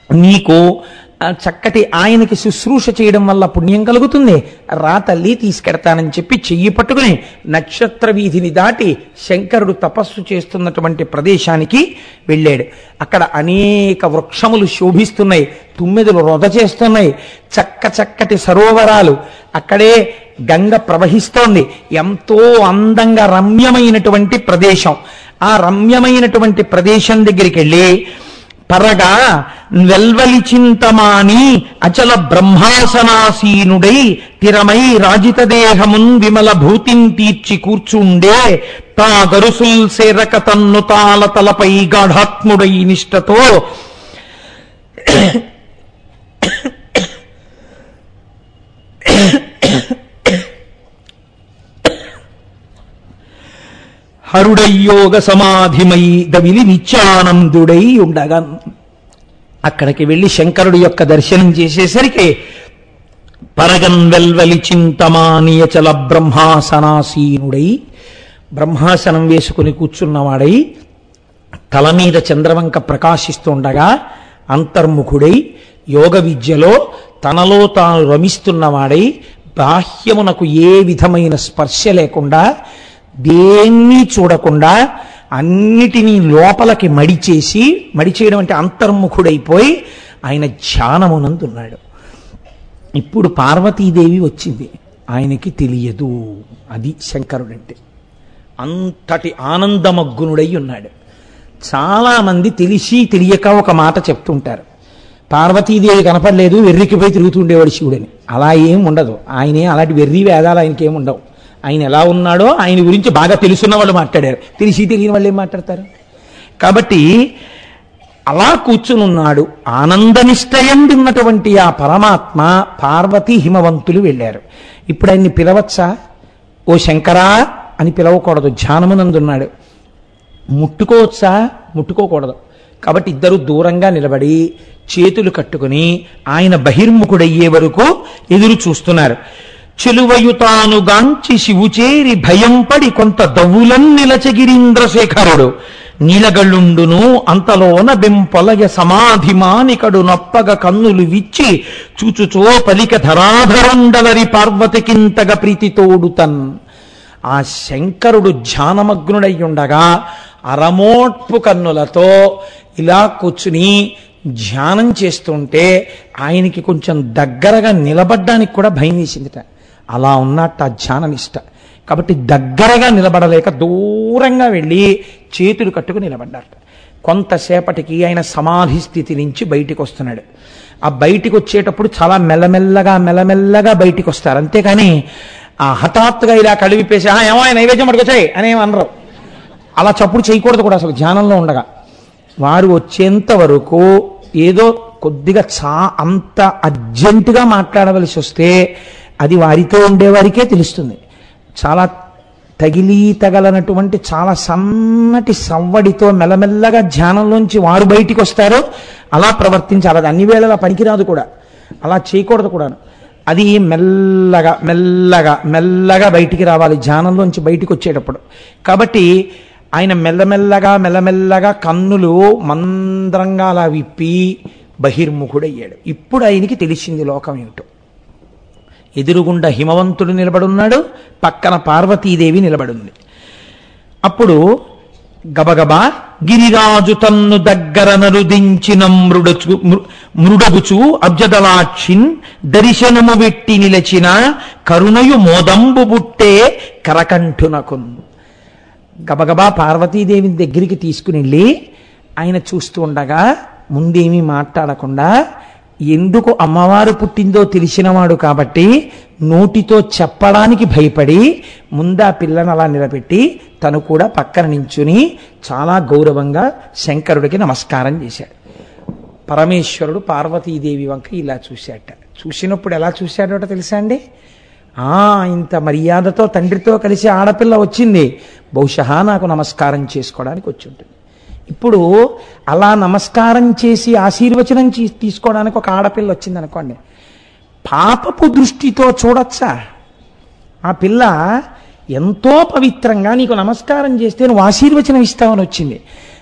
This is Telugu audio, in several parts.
నీకు ఆ, చక్కటి ఆయనకి శుశ్రూష చేయడం వల్ల పుణ్యం కలుగుతుంది రా తల్లి తీసుకెడతానని చెప్పి చెయ్యి పట్టుకుని నక్షత్ర వీధిని దాటి శంకరుడు తపస్సు చేస్తున్నటువంటి ప్రదేశానికి వెళ్ళాడు అక్కడ అనేక వృక్షములు శోభిస్తున్నాయి తుమ్మెదలు రొద చేస్తున్నాయి చక్క చక్కటి సరోవరాలు అక్కడే గంగ ప్రవహిస్తోంది ఎంతో అందంగా రమ్యమైనటువంటి ప్రదేశం ఆ రమ్యమైనటువంటి ప్రదేశం దగ్గరికి వెళ్ళి పరగా వెల్వలి చింతమాని అచల బ్రహ్మాసనాసీనుడై తిరమై రాజిత దేహమున్ విమల భూతిన్ తీర్చి కూర్చుండే తా గరుసుల్ సేరక తన్ను తాల తలపై గాఢాత్ముడై నిష్టతో హరుడయ్యోగ సమాధిమై దవిలి నిత్యానందుడై ఉండగా అక్కడికి వెళ్ళి శంకరుడి యొక్క దర్శనం చేసేసరికి పరగన్ వెల్వలి చింతమానియచల బ్రహ్మాసనాసీనుడై బ్రహ్మాసనం వేసుకుని కూర్చున్నవాడై తల మీద చంద్రవంక ప్రకాశిస్తుండగా అంతర్ముఖుడై యోగ విద్యలో తనలో తాను రమిస్తున్నవాడై బాహ్యమునకు ఏ విధమైన స్పర్శ లేకుండా దేన్ని చూడకుండా అన్నిటినీ లోపలికి మడిచేసి మడిచేయడం అంటే అంతర్ముఖుడైపోయి ఆయన ధ్యానమునందున్నాడు ఇప్పుడు పార్వతీదేవి వచ్చింది ఆయనకి తెలియదు అది శంకరుడంటే అంతటి ఆనందమగ్గునుడై ఉన్నాడు చాలామంది తెలిసి తెలియక ఒక మాట చెప్తుంటారు పార్వతీదేవి కనపడలేదు వెర్రికిపోయి తిరుగుతుండేవాడు శివుడని అలా ఏం ఉండదు ఆయనే అలాంటి వెర్రి వేదాలు ఆయనకి ఏం ఉండవు ఆయన ఎలా ఉన్నాడో ఆయన గురించి బాగా తెలుసున్న వాళ్ళు మాట్లాడారు తెలిసి తెలియని వాళ్ళు ఏం మాట్లాడతారు కాబట్టి అలా కూర్చునున్నాడు ఆనందనిష్టయందున్నటువంటి ఆ పరమాత్మ పార్వతి హిమవంతులు వెళ్ళారు ఇప్పుడు ఆయన్ని పిలవచ్చా ఓ శంకరా అని పిలవకూడదు ధ్యానమునందున్నాడు ముట్టుకోవచ్చా ముట్టుకోకూడదు కాబట్టి ఇద్దరు దూరంగా నిలబడి చేతులు కట్టుకుని ఆయన బహిర్ముఖుడయ్యే వరకు ఎదురు చూస్తున్నారు చెలువయుతాను గాంచి శివుచేరి భయం పడి కొంత దవ్వులన్ నిలచగిరీంద్రశేఖరుడు నీలగళ్ళుండును అంతలోన బెంపొలయ సమాధిమానికడు నొప్పగ కన్నులు విచ్చి చూచుచో పలిక ధరాధరుండలరి పార్వతికింతగ ప్రీతితోడుతన్ ఆ శంకరుడు ధ్యానమగ్నుడై ఉండగా అరమోట్పు కన్నులతో ఇలా కూర్చుని ధ్యానం చేస్తుంటే ఆయనకి కొంచెం దగ్గరగా నిలబడ్డానికి కూడా భయం వేసిందిట అలా ఉన్నట్టు ఆ ధ్యాననిష్ట కాబట్టి దగ్గరగా నిలబడలేక దూరంగా వెళ్ళి చేతులు కట్టుకుని నిలబడ్డారట కొంతసేపటికి ఆయన సమాధి స్థితి నుంచి బయటికి వస్తున్నాడు ఆ బయటికి వచ్చేటప్పుడు చాలా మెల్లమెల్లగా మెల్లమెల్లగా బయటికి వస్తారు అంతేకాని ఆ హఠాత్తుగా ఇలా కళ్ళు విప్పేసి "ఆ, ఏమో ఆయన నైవేద్యం పట్టుకొచ్చాయి అని ఏమి అనరు అలా చప్పుడు చేయకూడదు కూడా అసలు ధ్యానంలో ఉండగా వారు వచ్చేంత వరకు ఏదో కొద్దిగా చా అంత అర్జెంటుగా మాట్లాడవలసి వస్తే అది వారితో ఉండేవారికే తెలుస్తుంది చాలా తగిలి తగలనటువంటి చాలా సన్నటి సవ్వడితో మెల్లమెల్లగా ధ్యానంలోంచి వారు బయటికి వస్తారో అలా ప్రవర్తించాలి అది అన్ని వేళలా పనికిరాదు కూడా అలా చేయకూడదు కూడాను అది మెల్లగా మెల్లగా మెల్లగా బయటికి రావాలి ధ్యానంలోంచి బయటికి వచ్చేటప్పుడు కాబట్టి ఆయన మెల్లమెల్లగా మెల్లమెల్లగా కన్నులు మంద్రంగా అలా విప్పి బహిర్ముఖుడయ్యాడు ఇప్పుడు ఆయనకి తెలిసింది లోకం ఏమిటో ఎదురుగుండా హిమవంతుడు నిలబడున్నాడు పక్కన పార్వతీదేవి నిలబడుంది అప్పుడు గబగబా గిరిరాజు తన్ను దగ్గర నరుదించిన మృడచు మృ- మృడగుచు అబ్జదలాక్షిన్ దర్శనము వెట్టి నిలచిన కరుణయు మోదంబు బుట్టే కరకంఠునకున్ గబగబా పార్వతీదేవి దగ్గరికి తీసుకుని వెళ్ళి ఆయన చూస్తూ ఉండగా ముందేమీ మాట్లాడకుండా ఎందుకు అమ్మవారు పుట్టిందో తెలిసినవాడు కాబట్టి నోటితో చెప్పడానికి భయపడి ముందా పిల్లను అలా నిలబెట్టి తను కూడా పక్కన నించుని చాలా గౌరవంగా శంకరుడికి నమస్కారం చేశాడు పరమేశ్వరుడు పార్వతీదేవి వంక ఇలా చూశాట చూసినప్పుడు ఎలా చూశాడో తెలుసా అండి ఆ ఇంత మర్యాదతో తండ్రితో కలిసి ఆడపిల్ల వచ్చింది బహుశా నాకు నమస్కారం చేసుకోవడానికి వచ్చి ఉంటుంది ఇప్పుడు అలా నమస్కారం చేసి ఆశీర్వచనం చే- తీసుకోవడానికి ఒక ఆడపిల్ల వచ్చింది అనుకోండి పాపపు దృష్టితో చూడొచ్చా ఆ పిల్ల ఎంతో పవిత్రంగా నీకు నమస్కారం చేస్తే నువ్వు ఆశీర్వచనం ఇస్తావని వచ్చింది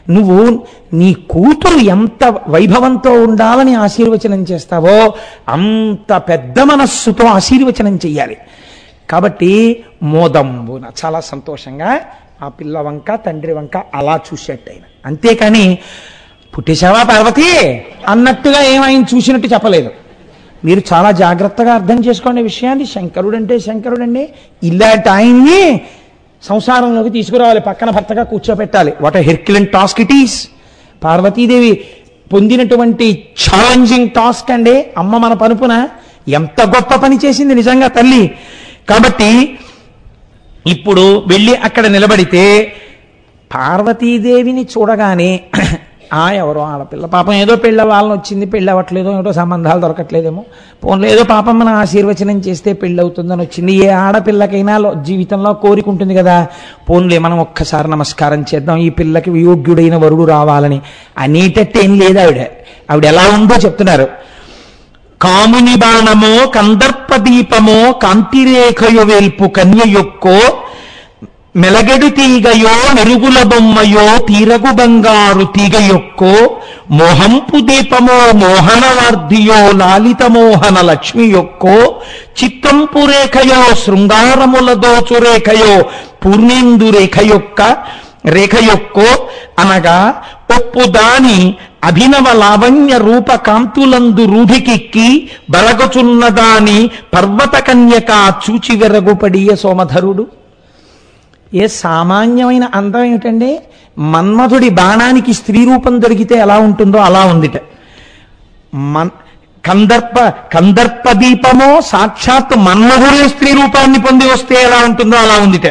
నువ్వు నీ కూతురు ఎంత వైభవంతో ఉండాలని ఆశీర్వచనం చేస్తావో అంత పెద్ద మనస్సుతో ఆశీర్వచనం చెయ్యాలి కాబట్టి మోదంబున చాలా సంతోషంగా ఆ పిల్ల వంక తండ్రి వంక అలా చూసేట్టు ఆయన అంతేకాని పుట్టేశావా పార్వతి అన్నట్టుగా ఏమైనా చూసినట్టు చెప్పలేదు మీరు చాలా జాగ్రత్తగా అర్థం చేసుకోండి ఈ విషయాన్ని శంకరుడు అంటే శంకరుడు అండి ఇలాంటి ఆయన్ని సంసారంలోకి తీసుకురావాలి పక్కన భర్తగా కూర్చోబెట్టాలి what herculean task it is Parvatidevi పొందినటువంటి ఛాలెంజింగ్ టాస్క్ అండి అమ్మ మన పనుపున ఎంత గొప్ప పని చేసింది నిజంగా తల్లి కాబట్టి ఇప్పుడు వెళ్ళి అక్కడ నిలబడితే పార్వతీదేవిని చూడగానే ఆ ఎవరో ఆడపిల్ల పాపం ఏదో పెళ్ళ వాళ్ళని వచ్చింది పెళ్ళి అవ్వట్లేదో ఏదో సంబంధాలు దొరకట్లేదేమో పోన్లో ఏదో పాపం మన ఆశీర్వచనం చేస్తే పెళ్ళి అవుతుందని వచ్చింది ఏ ఆడపిల్లకైనా లో- జీవితంలో కోరిక ఉంటుంది కదా పోన్లే మనం ఒక్కసారి నమస్కారం చేద్దాం ఈ పిల్లకి యోగ్యుడైన వరుడు రావాలని అనేటట్టు ఏం లేదు ఆవిడ ఆవిడ ఎలా ఉందో చెప్తున్నారు కాముని బాణమో కందర్ప దీపమో కాంతిరేఖయో వేల్పు కన్య యొక్కో మెలగెడు తీగయో మెరుగుల బొమ్మయో తీరగు బంగారు తీగ యొక్కో మోహంపు దీపమో మోహనవార్ధియో లాలిత మోహన లక్ష్మి యొక్కో చిత్తంపు రేఖయో శృంగారముల దోచు రేఖయో పూర్ణేందు రేఖ యొక్క రేఖ యొక్కో అనగా ఒప్పు దాని అభినవ లావణ్య రూప కాంతులందు రూఢికెక్కి బరగచున్నదాని పర్వత కన్యక చూచి వెరగుపడియ సోమధరుడు ఏ సామాన్యమైన అందం ఏమిటండి మన్మధుడి బాణానికి స్త్రీ రూపం దొరికితే ఎలా ఉంటుందో అలా ఉందిట మన్ కందర్ప కందర్ప దీపమో సాక్షాత్ మన్మధుడే స్త్రీ రూపాన్ని పొంది వస్తే ఎలా ఉంటుందో అలా ఉందిట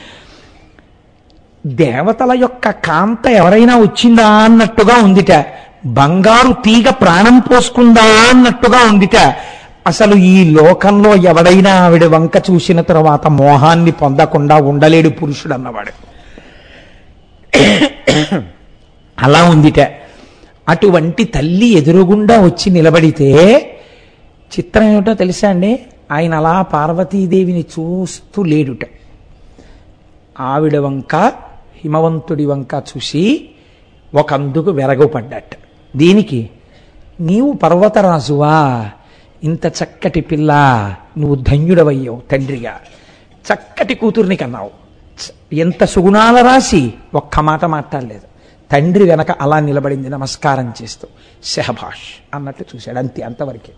దేవతల యొక్క కాంత ఎవరైనా వచ్చిందా అన్నట్టుగా ఉందిట బంగారు తీగ ప్రాణం పోసుకుందా అన్నట్టుగా ఉందిట అసలు ఈ లోకంలో ఎవడైనా ఆవిడ వంక చూసిన తర్వాత మోహాన్ని పొందకుండా ఉండలేడు పురుషుడు అన్నవాడు అలా ఉందిట అటువంటి తల్లి ఎదురుగుండా వచ్చి నిలబడితే చిత్రం ఏమిటో తెలుసా అండి ఆయన అలా పార్వతీదేవిని చూస్తూ లేడుట ఆవిడ వంక హిమవంతుడి వంక చూసి ఒకందుకు వెరగపడ్డట దీనికి నీవు పర్వతరాజువా ఇంత చక్కటి పిల్ల నువ్వు ధన్యుడవయ్యావు తండ్రిగా చక్కటి కూతుర్ని కన్నావు చ- ఎంత సుగుణాల రాసి ఒక్క మాట మాట్లాడలేదు తండ్రి వెనక అలా నిలబడింది నమస్కారం చేస్తూ శహభాష్ అన్నట్టు చూశాడు అంతే అంతవరకే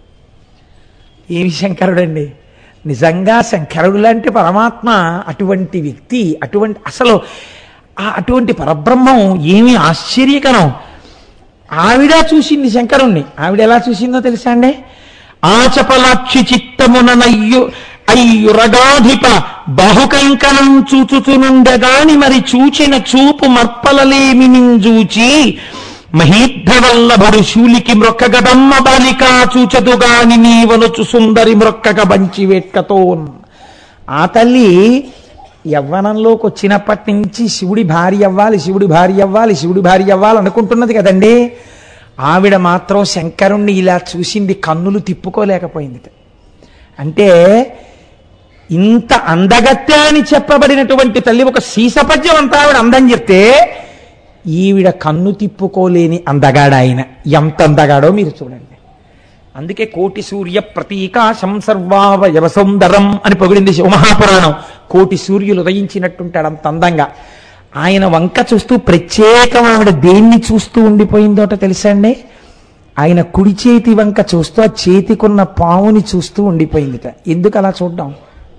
ఏమి శంకరుడండి నిజంగా శంకరుడు లాంటి పరమాత్మ అటువంటి వ్యక్తి అటువంటి అసలు ఆ అటువంటి పరబ్రహ్మం ఏమి ఆశ్చర్యకరం ఆవిడ చూసింది శంకరుణ్ణి ఆవిడ ఎలా చూసిందో తెలుసా అండి ఆచపలాక్షి చిత్తముననయ్యు అయ్యురగాధిప బహుకంకణం చూచుచునుండగాని మరి చూచిన చూపు మర్పలలేమి నింజూచి మహీద్ధవల్లభుడు శూలికి మ్రొక్కగదమ్మ బాలిక చూచదుగాని నీవనుచు సుందరి మ్రొక్కక బంచి వేట్కతోన్ ఆ తల్లి యవ్వనంలోకి వచ్చినప్పటి నుంచి శివుడి భార్య అవ్వాలి శివుడి భార్య అవ్వాలి శివుడి భార్య అవ్వాలి అనుకుంటున్నది కదండి ఆవిడ మాత్రం శంకరుణ్ణి ఇలా చూసింది కన్నులు తిప్పుకోలేకపోయింది అంటే ఇంత అందగత్తె అని చెప్పబడినటువంటి తల్లి ఒక సీసపద్యం అంతా ఆవిడ అందం చెప్తే ఈవిడ కన్ను తిప్పుకోలేని అందగాడు ఆయన ఎంత అందగాడో మీరు చూడండి అందుకే కోటి సూర్య ప్రతీకాశం సర్వావయవ సౌందరం అని పొగిడింది శివమహాపురాణం కోటి సూర్యులు ఉదయించినట్టుంటాడు అంత అందంగా ఆయన వంక చూస్తూ ప్రత్యేకం ఆవిడ దేన్ని చూస్తూ ఉండిపోయిందోట తెలుసా అండి ఆయన కుడి చేతి వంక చూస్తూ ఆ చేతికున్న పావుని చూస్తూ ఉండిపోయిందిట ఎందుకు అలా చూడ్డాం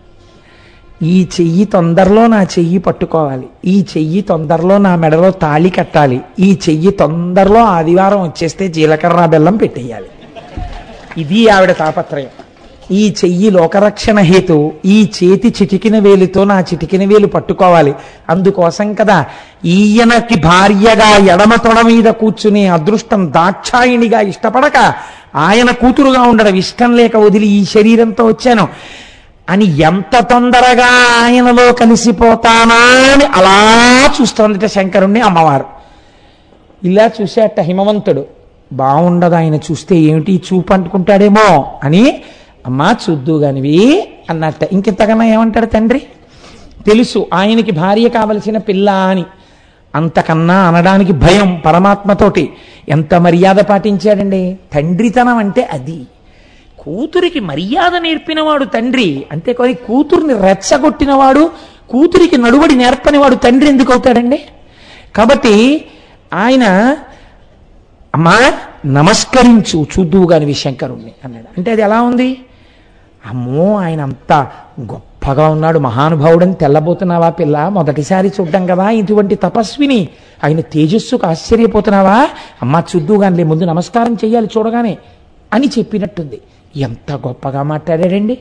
ఈ చెయ్యి తొందరలో నా చెయ్యి పట్టుకోవాలి ఈ చెయ్యి తొందరలో నా మెడలో తాళి కట్టాలి ఈ చెయ్యి తొందరలో ఆదివారం వచ్చేస్తే జీలకర్ర బెల్లం పెట్టేయాలి ఇది ఆవిడ తాపత్రయం ఈ చెయ్యి లోకరక్షణ హేతు ఈ చేతి చిటికిన వేలుతో నా చిటికిన వేలు పట్టుకోవాలి అందుకోసం కదా ఈయనకి భార్యగా ఎడమ తొడ మీద కూర్చునే అదృష్టం దాక్షాయిణిగా ఇష్టపడక ఆయన కూతురుగా ఉండడం ఇష్టం లేక వదిలి ఈ శరీరంతో వచ్చాను అని ఎంత తొందరగా ఆయనలో కలిసిపోతానా అని అలా చూస్తోందిట శంకరుణ్ణి అమ్మవారు ఇలా చూసేట హిమవంతుడు బాగుండదు ఆయన చూస్తే ఏమిటి ఈ చూపు అంటుకుంటాడేమో అని అమ్మా చూద్దు గానివి అన్నట్ట ఇంకెంతకన్నా ఏమంటాడు తండ్రి తెలుసు ఆయనకి భార్య కావలసిన పిల్ల అని అంతకన్నా అనడానికి భయం పరమాత్మతోటి ఎంత మర్యాద పాటించాడండి తండ్రితనం అంటే అది కూతురికి మర్యాద నేర్పినవాడు తండ్రి అంతేకాని కూతుర్ని రెచ్చగొట్టినవాడు కూతురికి నడువడి నేర్పనివాడు తండ్రి ఎందుకు అవుతాడండి కాబట్టి ఆయన అమ్మా నమస్కరించు చూద్దువు కాని శంకరుణ్ణి అన్నాడు అంటే అది ఎలా ఉంది అమ్మో ఆయన అంత గొప్పగా ఉన్నాడు మహానుభావుడని తెల్లబోతున్నావా పిల్ల మొదటిసారి చూడ్డం కదా ఇటువంటి తపస్విని ఆయన తేజస్సుకు ఆశ్చర్యపోతున్నావా అమ్మా చూద్దుగానిలే ముందు నమస్కారం చెయ్యాలి చూడగానే అని చెప్పినట్టుంది ఎంత గొప్పగా మాట్లాడాడండి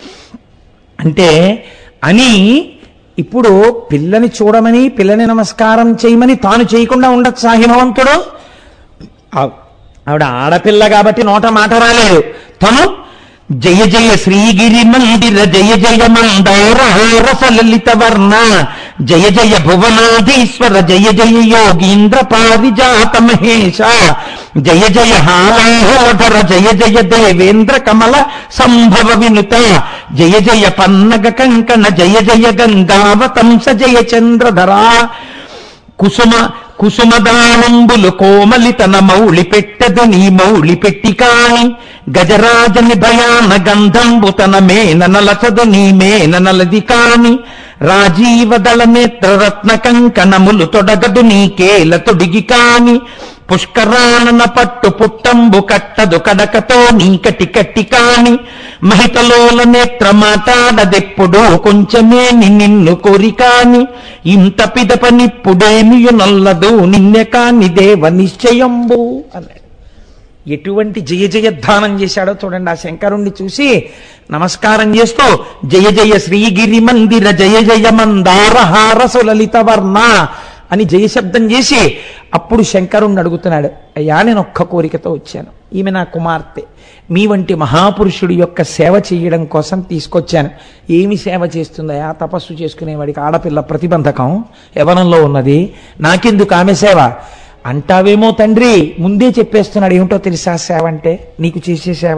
అంటే అని ఇప్పుడు పిల్లని చూడమని పిల్లని నమస్కారం చేయమని తాను చేయకుండా ఉండొచ్చా హిమవంతుడు ఆవ్- ఆవిడ ఆడపిల్ల కాబట్టి నోట మాట రాలేదు తను జయ జయ శ్రీగిరి మందిర జయ జయ మందార రసలలిత వర్ణ జయ జయ భువనాధీశ్వర జయ జయ యోగీంద్ర పారిజాత మహేశ జయ జయ హాలాధర జయ జయ దేవేంద్ర కమల సంభవ వినుత జయ జయ పన్నగ కంకణ జయ జయ గంగావతంస జయ చంద్రధరా కుసుమ కుసుమదానంబులు కోమలి తన మౌళి పెట్టదు నీ మౌళి పెట్టి కాని గజరాజని భయాన గంధంబు తన మేన నలచదు నీ మేన నలది కాని రాజీవదళ నేత్ర రత్న కంకణములు తొడగదు నీకేల తొడిగి కాని పుష్కరానన పట్టు పుట్టంబు కట్టదు కడకతో నీకటి కట్టి కాని మహితలోల నేత్ర మాటాడదెప్పుడు కొంచెమే నిన్ను కోరికాని ఇంత పిదప నిప్పుడేమియు నల్లదు నిన్నె కాని దేవ నిశ్చయంబు అన్నాడు ఎటువంటి జయ జయధ్వానం చేశాడో చూడండి ఆ శంకరుణ్ణి చూసి నమస్కారం చేస్తూ జయ జయ శ్రీగిరి మందిర జయ జయ మందారహార సులలిత వర్ణ అని జయశబ్దం చేసి అప్పుడు శంకరుణ్ణి అడుగుతున్నాడు అయ్యా నేను ఒక్క కోరికతో వచ్చాను ఈమె నా కుమార్తె మీ వంటి మహాపురుషుడి యొక్క సేవ చేయడం కోసం తీసుకొచ్చాను ఏమి సేవ చేస్తుందయా తపస్సు చేసుకునేవాడికి ఆడపిల్ల ప్రతిబంధకం యవనంలో ఉన్నది నాకెందుకు ఆమె సేవ అంటావేమో తండ్రి ముందే చెప్పేస్తున్నాడు ఏమిటో తెలుసా సేవ అంటే నీకు చేసే సేవ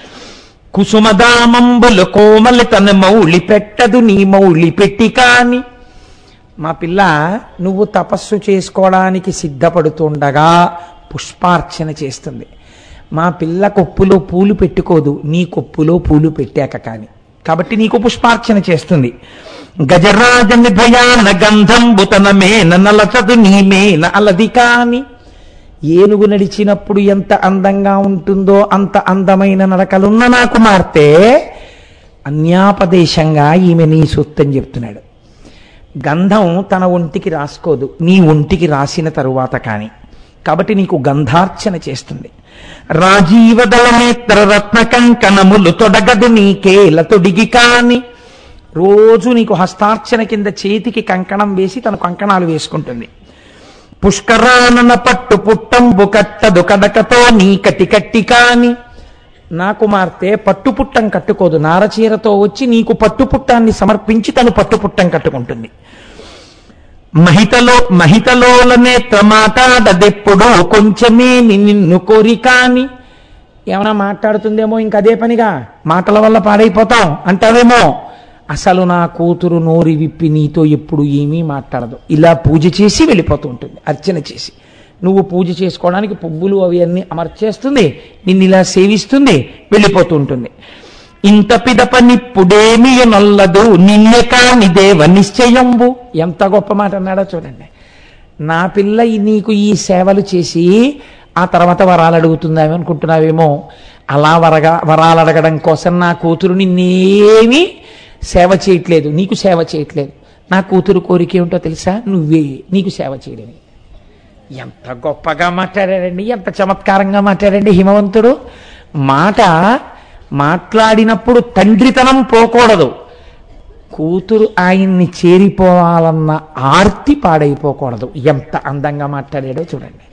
కుసుమదామంబులు కోమలి తన మౌళి పెట్టదు నీ మౌళి పెట్టి కాని మా పిల్ల నువ్వు తపస్సు చేసుకోవడానికి సిద్ధపడుతుండగా పుష్పార్చన చేస్తుంది మా పిల్ల కొప్పులో పూలు పెట్టుకోదు నీ కొప్పులో పూలు పెట్టాక కాని కాబట్టి నీకు పుష్పార్చన చేస్తుంది గజరాజని భయాన గంధంబు తన మేన నలచదు నీ మేన అలది కాని ఏనుగు నడిచినప్పుడు ఎంత అందంగా ఉంటుందో అంత అందమైన నడకలున్న నా కుమార్తె అన్యాపదేశంగా ఈమె నీ సొత్తని చెప్తున్నాడు గంధం తన ఒంటికి రాసుకోదు నీ ఒంటికి రాసిన తరువాత కాని కాబట్టి నీకు గంధార్చన చేస్తుంది రాజీవదళ నేత్ర రత్న కంకణములు తొడగదు నీకేల తొడిగి కాని రోజు నీకు హస్తార్చన కింద చేతికి కంకణం వేసి తన కంకణాలు వేసుకుంటుంది పుష్కరానన పట్టు పుట్టంబు కట్టదు కడకతో నీ కటి కట్టి కాని నా కుమార్తె పట్టుపుట్టం కట్టుకోదు నారచీరతో వచ్చి నీకు పట్టుపుట్టాన్ని సమర్పించి తను పట్టుపుట్టం కట్టుకుంటుంది మహితలో మహితలోల నేత్ర మాటాడదెప్పుడు కొంచెమే నిన్ను కోరి కాని ఏమైనా మాట్లాడుతుందేమో ఇంక అదే పనిగా మాటల వల్ల పాడైపోతాం అంటావేమో అసలు నా కూతురు నోరి విప్పి నీతో ఎప్పుడు ఏమీ మాట్లాడదు ఇలా పూజ చేసి వెళ్ళిపోతూ ఉంటుంది అర్చన చేసి నువ్వు పూజ చేసుకోవడానికి పువ్వులు అవి అన్ని అమర్చేస్తుంది నిన్ను ఇలా సేవిస్తుంది వెళ్ళిపోతూ ఉంటుంది ఇంత పిదప నిప్పుడేమి నొల్లదు నిన్నె కాని దేవ నిశ్చయంబు ఎంత గొప్ప మాట అన్నాడో చూడండి నా పిల్ల ఈ- నీకు ఈ సేవలు చేసి ఆ తర్వాత వరాలు అడుగుతుందామో అనుకుంటున్నావేమో అలా వరగా వరాలు అడగడం కోసం నా కూతురు నిన్నేమీ సేవ చేయట్లేదు నీకు సేవ చేయట్లేదు నా కూతురు కోరిక ఏమిటో తెలుసా నువ్వే నీకు సేవ చేయడమే ఎంత గొప్పగా మాట్లాడాడండి ఎంత చమత్కారంగా మాట్లాడండి హిమవంతుడు మాట మాట్లాడినప్పుడు తండ్రితనం పోకూడదు కూతురు ఆయన్ని చేరిపోవాలన్న ఆర్తి పాడైపోకూడదు ఎంత అందంగా మాట్లాడాడో చూడండి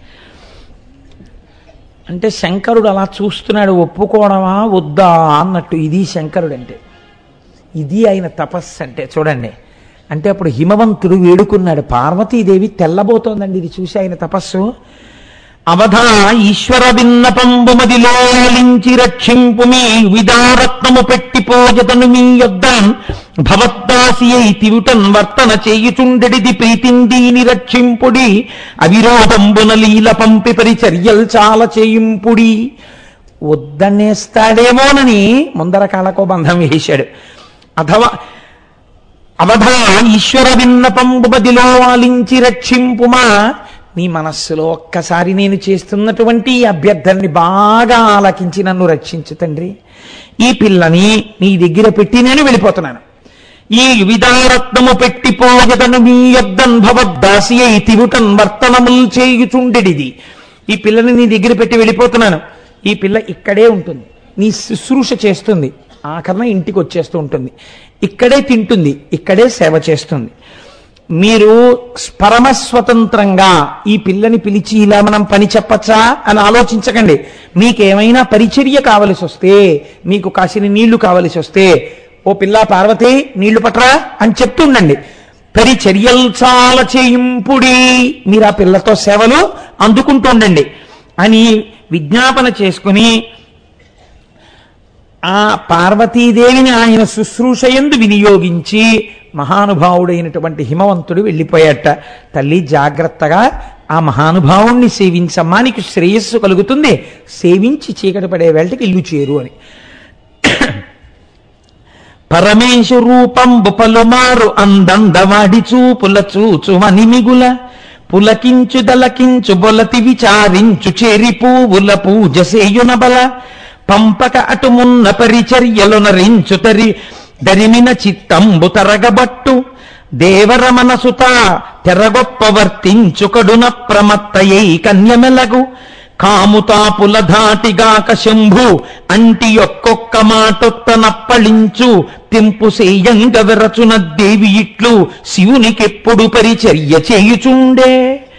అంటే శంకరుడు అలా చూస్తున్నాడు ఒప్పుకోవడమా వద్దా అన్నట్టు ఇది శంకరుడు అంటే ఇది ఆయన తపస్సు అంటే చూడండి అంటే అప్పుడు హిమవంతుడు వేడుకున్నాడు పార్వతీదేవి తెల్లబోతోందండి ఇది చూసి ఆయన తపస్సు అవధా ఈశ్వర విన్నపంబు మదిలో ఆలించి రక్షింపు మీ విదారత్నము పెట్టి పోజతను మీ యొద్ద భవద్దాసి అయి తివుటన్ వర్తన చేయుచుండెడిది ప్రీతిందీని రక్షింపుడి అవిరోధంబున లీల పంపి పరిచర్యల్ చాలా చేయింపుడి వద్దనేస్తాడేమోనని ముందర కాళ్ళకో బంధం వేశాడు అథవా అవధా ఈశ్వర విన్నపంబు బదిలో ఆలించి రక్షింపుమా నీ మనస్సులో ఒక్కసారి నేను చేస్తున్నటువంటి ఈ అభ్యర్థనని బాగా ఆలకించి నన్ను రక్షించు తండ్రి ఈ పిల్లని నీ దగ్గర పెట్టి నేను వెళ్ళిపోతున్నాను ఈ విధారత్నము పెట్టి పోయదను మీ యొద్దన్ భవద్దాసి అయి తివుటన్ వర్తనముల్ చేయుచుండెడిది ఈ పిల్లని నీ దగ్గర పెట్టి వెళ్ళిపోతున్నాను ఈ పిల్ల ఇక్కడే ఉంటుంది నీ శుశ్రూష చేస్తుంది ఆఖరణ ఇంటికి వచ్చేస్తూ ఉంటుంది ఇక్కడే తింటుంది ఇక్కడే సేవ చేస్తుంది మీరు పరమ స్వతంత్రంగా ఈ పిల్లని పిలిచి ఇలా మనం పని చెప్పచ్చా అని ఆలోచించకండి మీకేమైనా పరిచర్య కావలసి వస్తే మీకు కాసిన నీళ్లు కావలసి వస్తే ఓ పిల్ల పార్వతి నీళ్లు పట్రా అని చెప్తుండండి పరిచర్యలు చాలా చేయింపుడి మీరు ఆ పిల్లతో సేవలు అందుకుంటుండండి అని విజ్ఞాపన చేసుకుని ఆ పార్వతీదేవిని ఆయన శుశ్రూషయందు వినియోగించి మహానుభావుడైనటువంటి హిమవంతుడు వెళ్ళిపోయాట తల్లి జాగ్రత్తగా ఆ మహానుభావుణ్ణి సేవించమ్మా నీకు శ్రేయస్సు కలుగుతుంది సేవించి చీకటి పడే వేళకి ఇల్లు చేరు అని పరమేశు రూపంబు పలుమారు అందందవాడి చూపుల చూచు మనిమిగుల పులకించు దలకించు బొలతి విచారించు చేరి పువ్వుల పూజ సేయున బల పంపక అటుమున్న పరిచర్యలు నరించు తరి దరిమిన చిత్తంబు తరగబట్టు దేవర మనసుత తెరగొప్ప వర్తించు కడున ప్రమత్తయై కన్యమెలగు కాముతాపుల ధాటిగాక శంభు అంటి ఒక్కొక్క మాటొత్త నప్పళించు తెంపు సేయంగ విరచున దేవి ఇట్లు శివునికెప్పుడు పరిచర్య చేయుచుండే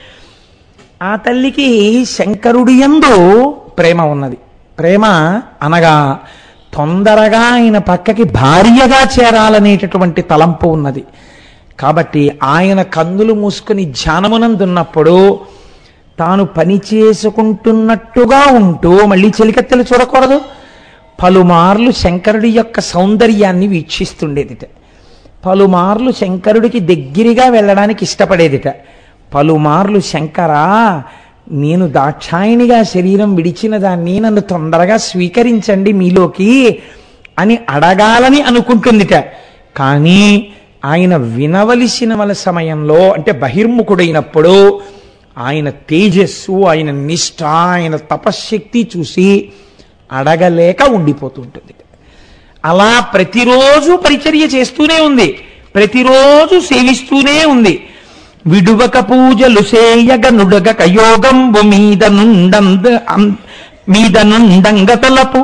ఆ తల్లికి శంకరుడి యందు ప్రేమ ఉన్నది ప్రేమ అనగా తొందరగా ఆయన పక్కకి భార్యగా చేరాలనేటటువంటి తలంపు ఉన్నది కాబట్టి ఆయన కందులు మూసుకుని ధ్యానమునందున్నప్పుడు తాను పని చేసుకుంటున్నట్టుగా ఉంటూ మళ్ళీ చెలికత్తెలు చూడకూడదు పలుమార్లు శంకరుడి యొక్క సౌందర్యాన్ని వీక్షిస్తుండేదిట పలుమార్లు శంకరుడికి దగ్గరగా వెళ్ళడానికి ఇష్టపడేదిట పలుమార్లు శంకరా నేను దాక్షాయినిగా శరీరం విడిచిన దాన్ని నన్ను తొందరగా స్వీకరించండి మీలోకి అని అడగాలని అనుకుంటుందిట కానీ ఆయన వినవలసిన వల సమయంలో అంటే బహిర్ముఖుడైనప్పుడు ఆయన తేజస్సు ఆయన నిష్ఠ ఆయన తపశ్శక్తి చూసి అడగలేక ఉండిపోతుంటుంది అలా ప్రతిరోజు పరిచర్య చేస్తూనే ఉంది ప్రతిరోజు సేవిస్తూనే ఉంది విడువక పూజలు సేయగ నుడగక యోగంబు మీద నుండంద అం- మీద నుండంగ తలపు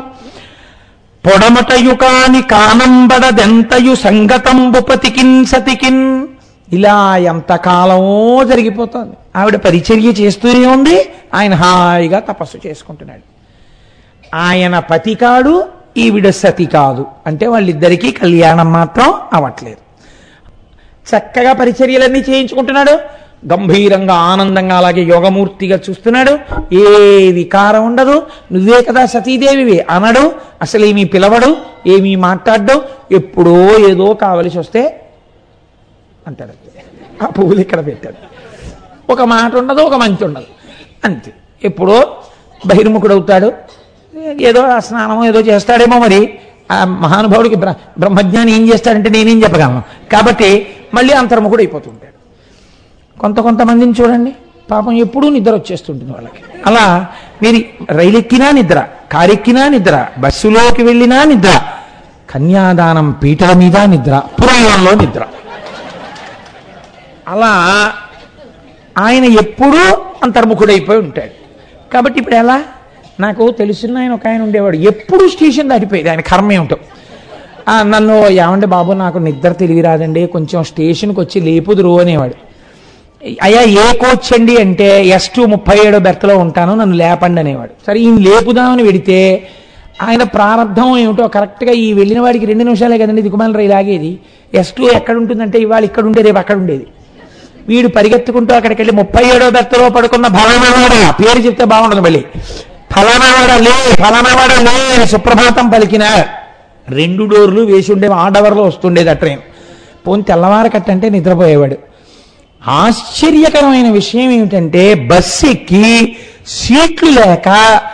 పొడమటయు కాని కానంబడదెంతయు సంగతంబు పతికిన్ సతికిన్ ఇలా ఎంతకాలమో జరిగిపోతుంది ఆవిడ పరిచర్య చేస్తూనే ఉంది ఆయన హాయిగా తపస్సు చేసుకుంటున్నాడు ఆయన పతి కాడు ఈవిడ సతి కాదు అంటే వాళ్ళిద్దరికీ కళ్యాణం మాత్రం అవ్వట్లేదు చక్కగా పరిచర్యలన్నీ చేయించుకుంటున్నాడు గంభీరంగా ఆనందంగా అలాగే యోగమూర్తిగా చూస్తున్నాడు ఏ వికారం ఉండదు నువ్వే కదా సతీదేవివి అనడు అసలు ఏమీ పిలవడు ఏమీ మాట్లాడడం ఎప్పుడో ఏదో కావలసి వస్తే అంటాడు ఆ పువ్వులు ఇక్కడ పెట్టాడు ఒక మాట ఉండదు ఒక మంచి ఉండదు అంతే ఎప్పుడో బహిర్ముఖుడు అవుతాడు ఏదో ఆ స్నానం ఏదో చేస్తాడేమో మరి ఆ మహానుభావుడికి బ్ర బ్రహ్మజ్ఞాని ఏం చేస్తాడంటే నేనేం చెప్పగలను కాబట్టి మళ్ళీ అంతర్ముఖుడు అయిపోతుంటాడు కొంత కొంతమందిని చూడండి పాపం ఎప్పుడూ నిద్ర వచ్చేస్తుంటుంది వాళ్ళకి అలా మీరు రైలు ఎక్కినా నిద్ర కారు ఎక్కినా నిద్ర బస్సులోకి వెళ్ళినా నిద్ర కన్యాదానం పీటల మీద నిద్ర పురాణంలో నిద్ర అలా ఆయన ఎప్పుడూ అంతర్ముఖుడైపోయి ఉంటాడు కాబట్టి ఇప్పుడు ఎలా నాకు తెలుసున్న ఆయన ఒక ఆయన ఉండేవాడు ఎప్పుడు స్టేషన్ దాటిపోయేది ఆయన కర్మ ఏమిటో ఆ, నన్ను ఏమండి బాబు నాకు నిద్ర తెలివి రాదండి కొంచెం స్టేషన్కి వచ్చి లేపుదురు అనేవాడు అయ్యా ఏ కోచ్ అండి అంటే ఎస్ టూ ముప్పై ఏడో బెర్త్లో ఉంటాను నన్ను లేపండి అనేవాడు సరే ఈయన లేపుదామని వెడితే ఆయన ప్రారంభం ఏమిటో కరెక్ట్గా ఈ వెళ్ళిన వాడికి రెండు నిమిషాలే కదండి దిగుమాల రైలు ఆగేది ఎస్ టూ ఎక్కడ ఉంటుందంటే ఇవాళ ఇక్కడ ఉండే రేపు అక్కడ ఉండేది వీడు పరిగెత్తుకుంటూ అక్కడికి వెళ్ళి ముప్పై ఏడో బెత్తలో పడుకున్న ఫలానావాడ పేరు చెప్తే బాగుండదు మళ్ళీ ఫలానావాడ లే ఫలానావాడ లే అని సుప్రభాతం పలికిన రెండు డోర్లు వేసి ఉండేవి ఆ డవర్లో వస్తుండేది ఆ ట్రైన్ పోని తెల్లవారు కట్టంటే నిద్రపోయేవాడు ఆశ్చర్యకరమైన విషయం ఏమిటంటే బస్సు ఎక్కి సీట్లు లేక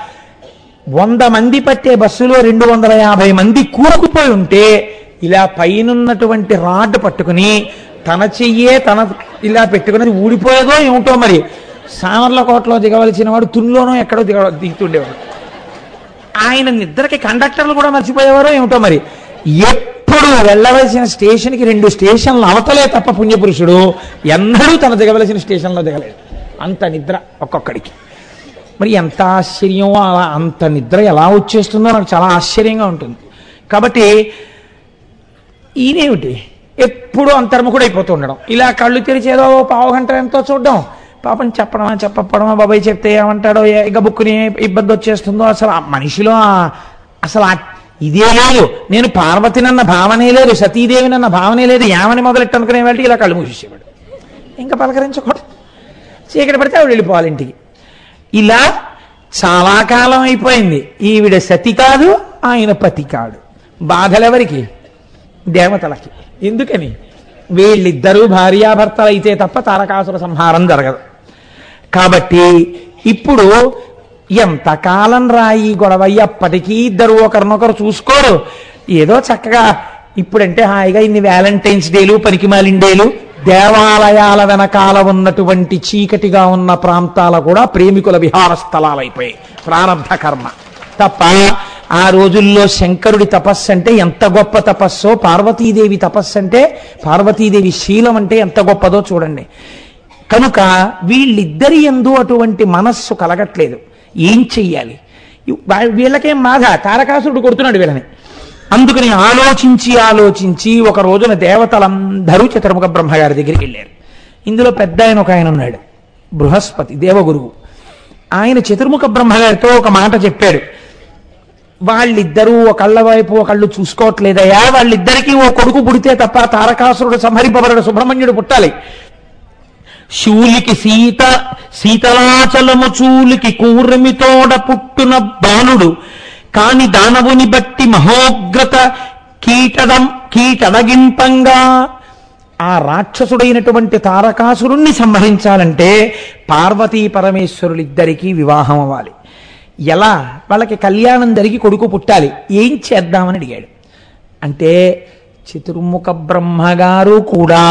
వంద మంది పట్టే బస్సులో రెండు వందల యాభై మంది కూరుకుపోయి ఉంటే ఇలా పైనున్నటువంటి రాడ్ పట్టుకుని తన చెయ్యే తన ఇలా పెట్టుకుని అది ఊడిపోయేదో ఏమిటో మరి సామర్లకోటలో దిగవలసిన వాడు తుల్లోనో ఎక్కడో దిగ దిగుతుండేవాడు ఆయన నిద్రకి కండక్టర్లు కూడా మర్చిపోయేవారో ఏమిటో మరి ఎప్పుడు వెళ్ళవలసిన స్టేషన్కి రెండు స్టేషన్లు అవతలే తప్ప పుణ్యపురుషుడు ఎన్నడూ తన దిగవలసిన స్టేషన్లో దిగలేడు అంత నిద్ర ఒక్కొక్కడికి మరి ఎంత ఆశ్చర్యం అలా అంత నిద్ర ఎలా వచ్చేస్తుందో నాకు చాలా ఆశ్చర్యంగా ఉంటుంది కాబట్టి ఈయనేమిటి ఎప్పుడు అంతర్ముఖుడు అయిపోతూ ఉండడం ఇలా కళ్ళు తెరిచి ఏదో పావు గంట ఎంతో చూడడం పాపం చెప్పడమా చెప్పడమా బాబాయ్ చెప్తే ఏమంటాడో ఏ- ఇక బుక్కుని ఇబ్బంది వచ్చేస్తుందో అసలు ఆ మనిషిలో ఆ- అసలు ఆ ఇదే లేదు నేను పార్వతినన్న భావనే లేదు సతీదేవినన్న భావనే లేదు ఏమని మొదలెట్టు అనుకునే వాళ్ళకి ఇలా కళ్ళు మూసేసేవాడు ఇంకా పలకరించకూడదు చీకటి పడితే ఆవిడ వెళ్ళిపోవాలి ఇంటికి ఇలా చాలా కాలం అయిపోయింది ఈవిడ సతి కాదు ఆయన పతి కాడు బాధలెవరికి దేవతలకి ఎందుకని వీళ్ళిద్దరూ భార్యాభర్తలు అయితే తప్ప తారకాసుర సంహారం జరగదు కాబట్టి ఇప్పుడు ఎంతకాలం రాయి గొడవ ఎప్పటికీ ఇద్దరు ఒకరినొకరు చూసుకోరు ఏదో చక్కగా ఇప్పుడంటే హాయిగా ఇన్ని వ్యాలంటైన్స్ డేలు పనికిమాలిన డేలు దేవాలయాల వెనకాల ఉన్నటువంటి చీకటిగా ఉన్న ప్రాంతాల కూడా ప్రేమికుల విహార స్థలాలైపోయాయి ప్రారంభ కర్మ తప్ప ఆ రోజుల్లో శంకరుడి తపస్సు అంటే ఎంత గొప్ప తపస్సో పార్వతీదేవి తపస్సు అంటే పార్వతీదేవి శీలం అంటే ఎంత గొప్పదో చూడండి కనుక వీళ్ళిద్దరి ఎందు అటువంటి మనస్సు కలగట్లేదు ఏం చెయ్యాలి వా- వీళ్ళకేం బాధ తారకాసురుడు కొడుతున్నాడు వీళ్ళని అందుకని ఆలోచించి ఆలోచించి ఒక రోజున దేవతలందరూ చతుర్ముఖ బ్రహ్మగారి దగ్గరికి వెళ్ళారు ఇందులో పెద్ద ఆయన ఒక ఆయన ఉన్నాడు బృహస్పతి దేవగురువు ఆయన చతుర్ముఖ బ్రహ్మగారితో ఒక మాట చెప్పాడు వాళ్ళిద్దరూ ఒకళ్ళ వైపు ఒకళ్ళు చూసుకోవట్లేదయా వాళ్ళిద్దరికీ ఓ కొడుకు పుడితే తప్ప తారకాసురుడు సంహరింపబడడు సుబ్రహ్మణ్యుడు పుట్టాలి శూలికి సీత శీతలాచలము చూలికి కూర్మితోడ పుట్టున బాలుడు కాని దానవుని బట్టి మహోగ్రత కీటడం కీటడగింపంగా ఆ రాక్షసుడైనటువంటి తారకాసురుణ్ణి సంహరించాలంటే పార్వతీ పరమేశ్వరులిద్దరికీ వివాహం అవ్వాలి ఎలా వాళ్ళకి కళ్యాణం జరిగి కొడుకు పుట్టాలి ఏం చేద్దామని అడిగాడు అంటే చతుర్ముఖ బ్రహ్మగారు కూడా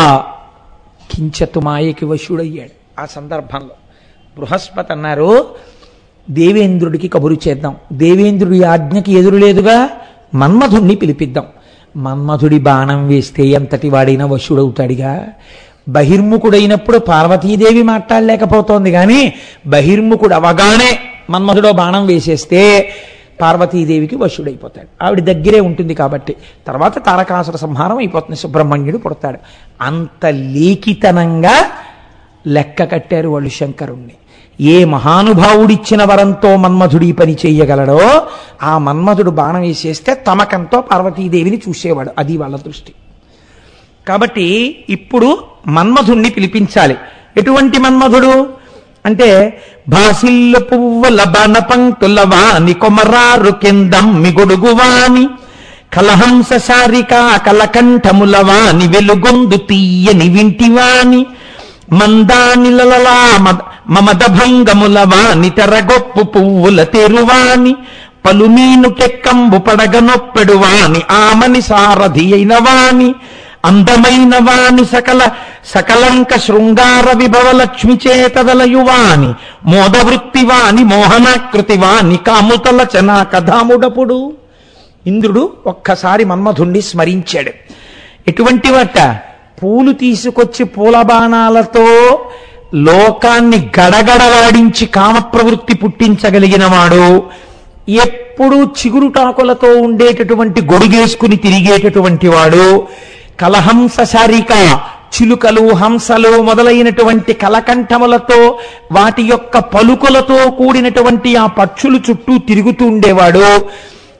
కించతు మాయకి వశుడయ్యాడు ఆ సందర్భంలో బృహస్పతి అన్నారు దేవేంద్రుడికి కబురు చేద్దాం దేవేంద్రుడి ఆజ్ఞకి ఎదురులేదుగా మన్మధుణ్ణి పిలిపిద్దాం మన్మధుడి బాణం వేస్తే ఎంతటి వాడైనా వశుడవుతాడిగా బహిర్ముఖుడైనప్పుడు పార్వతీదేవి మాట్లాడలేకపోతోంది కానీ బహిర్ముఖుడు అవగానే మన్మధుడో బాణం వేసేస్తే పార్వతీదేవికి వశుడైపోతాడు ఆవిడ దగ్గరే ఉంటుంది కాబట్టి తర్వాత తారకాసుర సంహారం అయిపోతుంది సుబ్రహ్మణ్యుడు పుడతాడు అంత లేఖితనంగా లెక్క కట్టారు వాళ్ళు శంకరుణ్ణి ఏ మహానుభావుడిచ్చిన వరంతో మన్మధుడి పని చేయగలడో ఆ మన్మధుడు బాణం వేసేస్తే తమకంతో పార్వతీదేవిని చూసేవాడు అది వాళ్ళ దృష్టి కాబట్టి ఇప్పుడు మన్మధుణ్ణి పిలిపించాలి ఎటువంటి మన్మధుడు అంటే భాసిల్లు పువ్వుల బాణ పంక్తుల వాని కొమరారు కిందం మిగుడుగు వాని కలహంస శారిక కలకంఠముల వాని వెలుగొందు తీయని వింటివాని మందానిలలా మమద భంగముల వాని తెరగొప్పు పువ్వుల తెరువాని పలుమీను కెక్కంబు పడగనొప్పెడు వాని ఆమని సారథి అయిన వాని అందమైన వాని సకల సకలంక శృంగార విభవ లక్ష్మి చేతదలయువాని మోదవృత్తి వాని మోహనాకృతి వాని కాముతల చనా కథాముడపుడు ఇంద్రుడు ఒక్కసారి మన్మధుణ్ణి స్మరించాడు ఎటువంటి వాట పూలు తీసుకొచ్చి పూల బాణాలతో లోకాన్ని గడగడలాడించి కామ ప్రవృత్తి పుట్టించగలిగిన వాడు ఎప్పుడు చిగురుటాకులతో ఉండేటటువంటి గొడుగేసుకుని తిరిగేటటువంటి వాడు కలహంస శారిక చిలుకలు హంసలు మొదలైనటువంటి కలకంఠములతో వాటి యొక్క పలుకులతో కూడినటువంటి ఆ పక్షులు చుట్టూ తిరుగుతూ ఉండేవాడు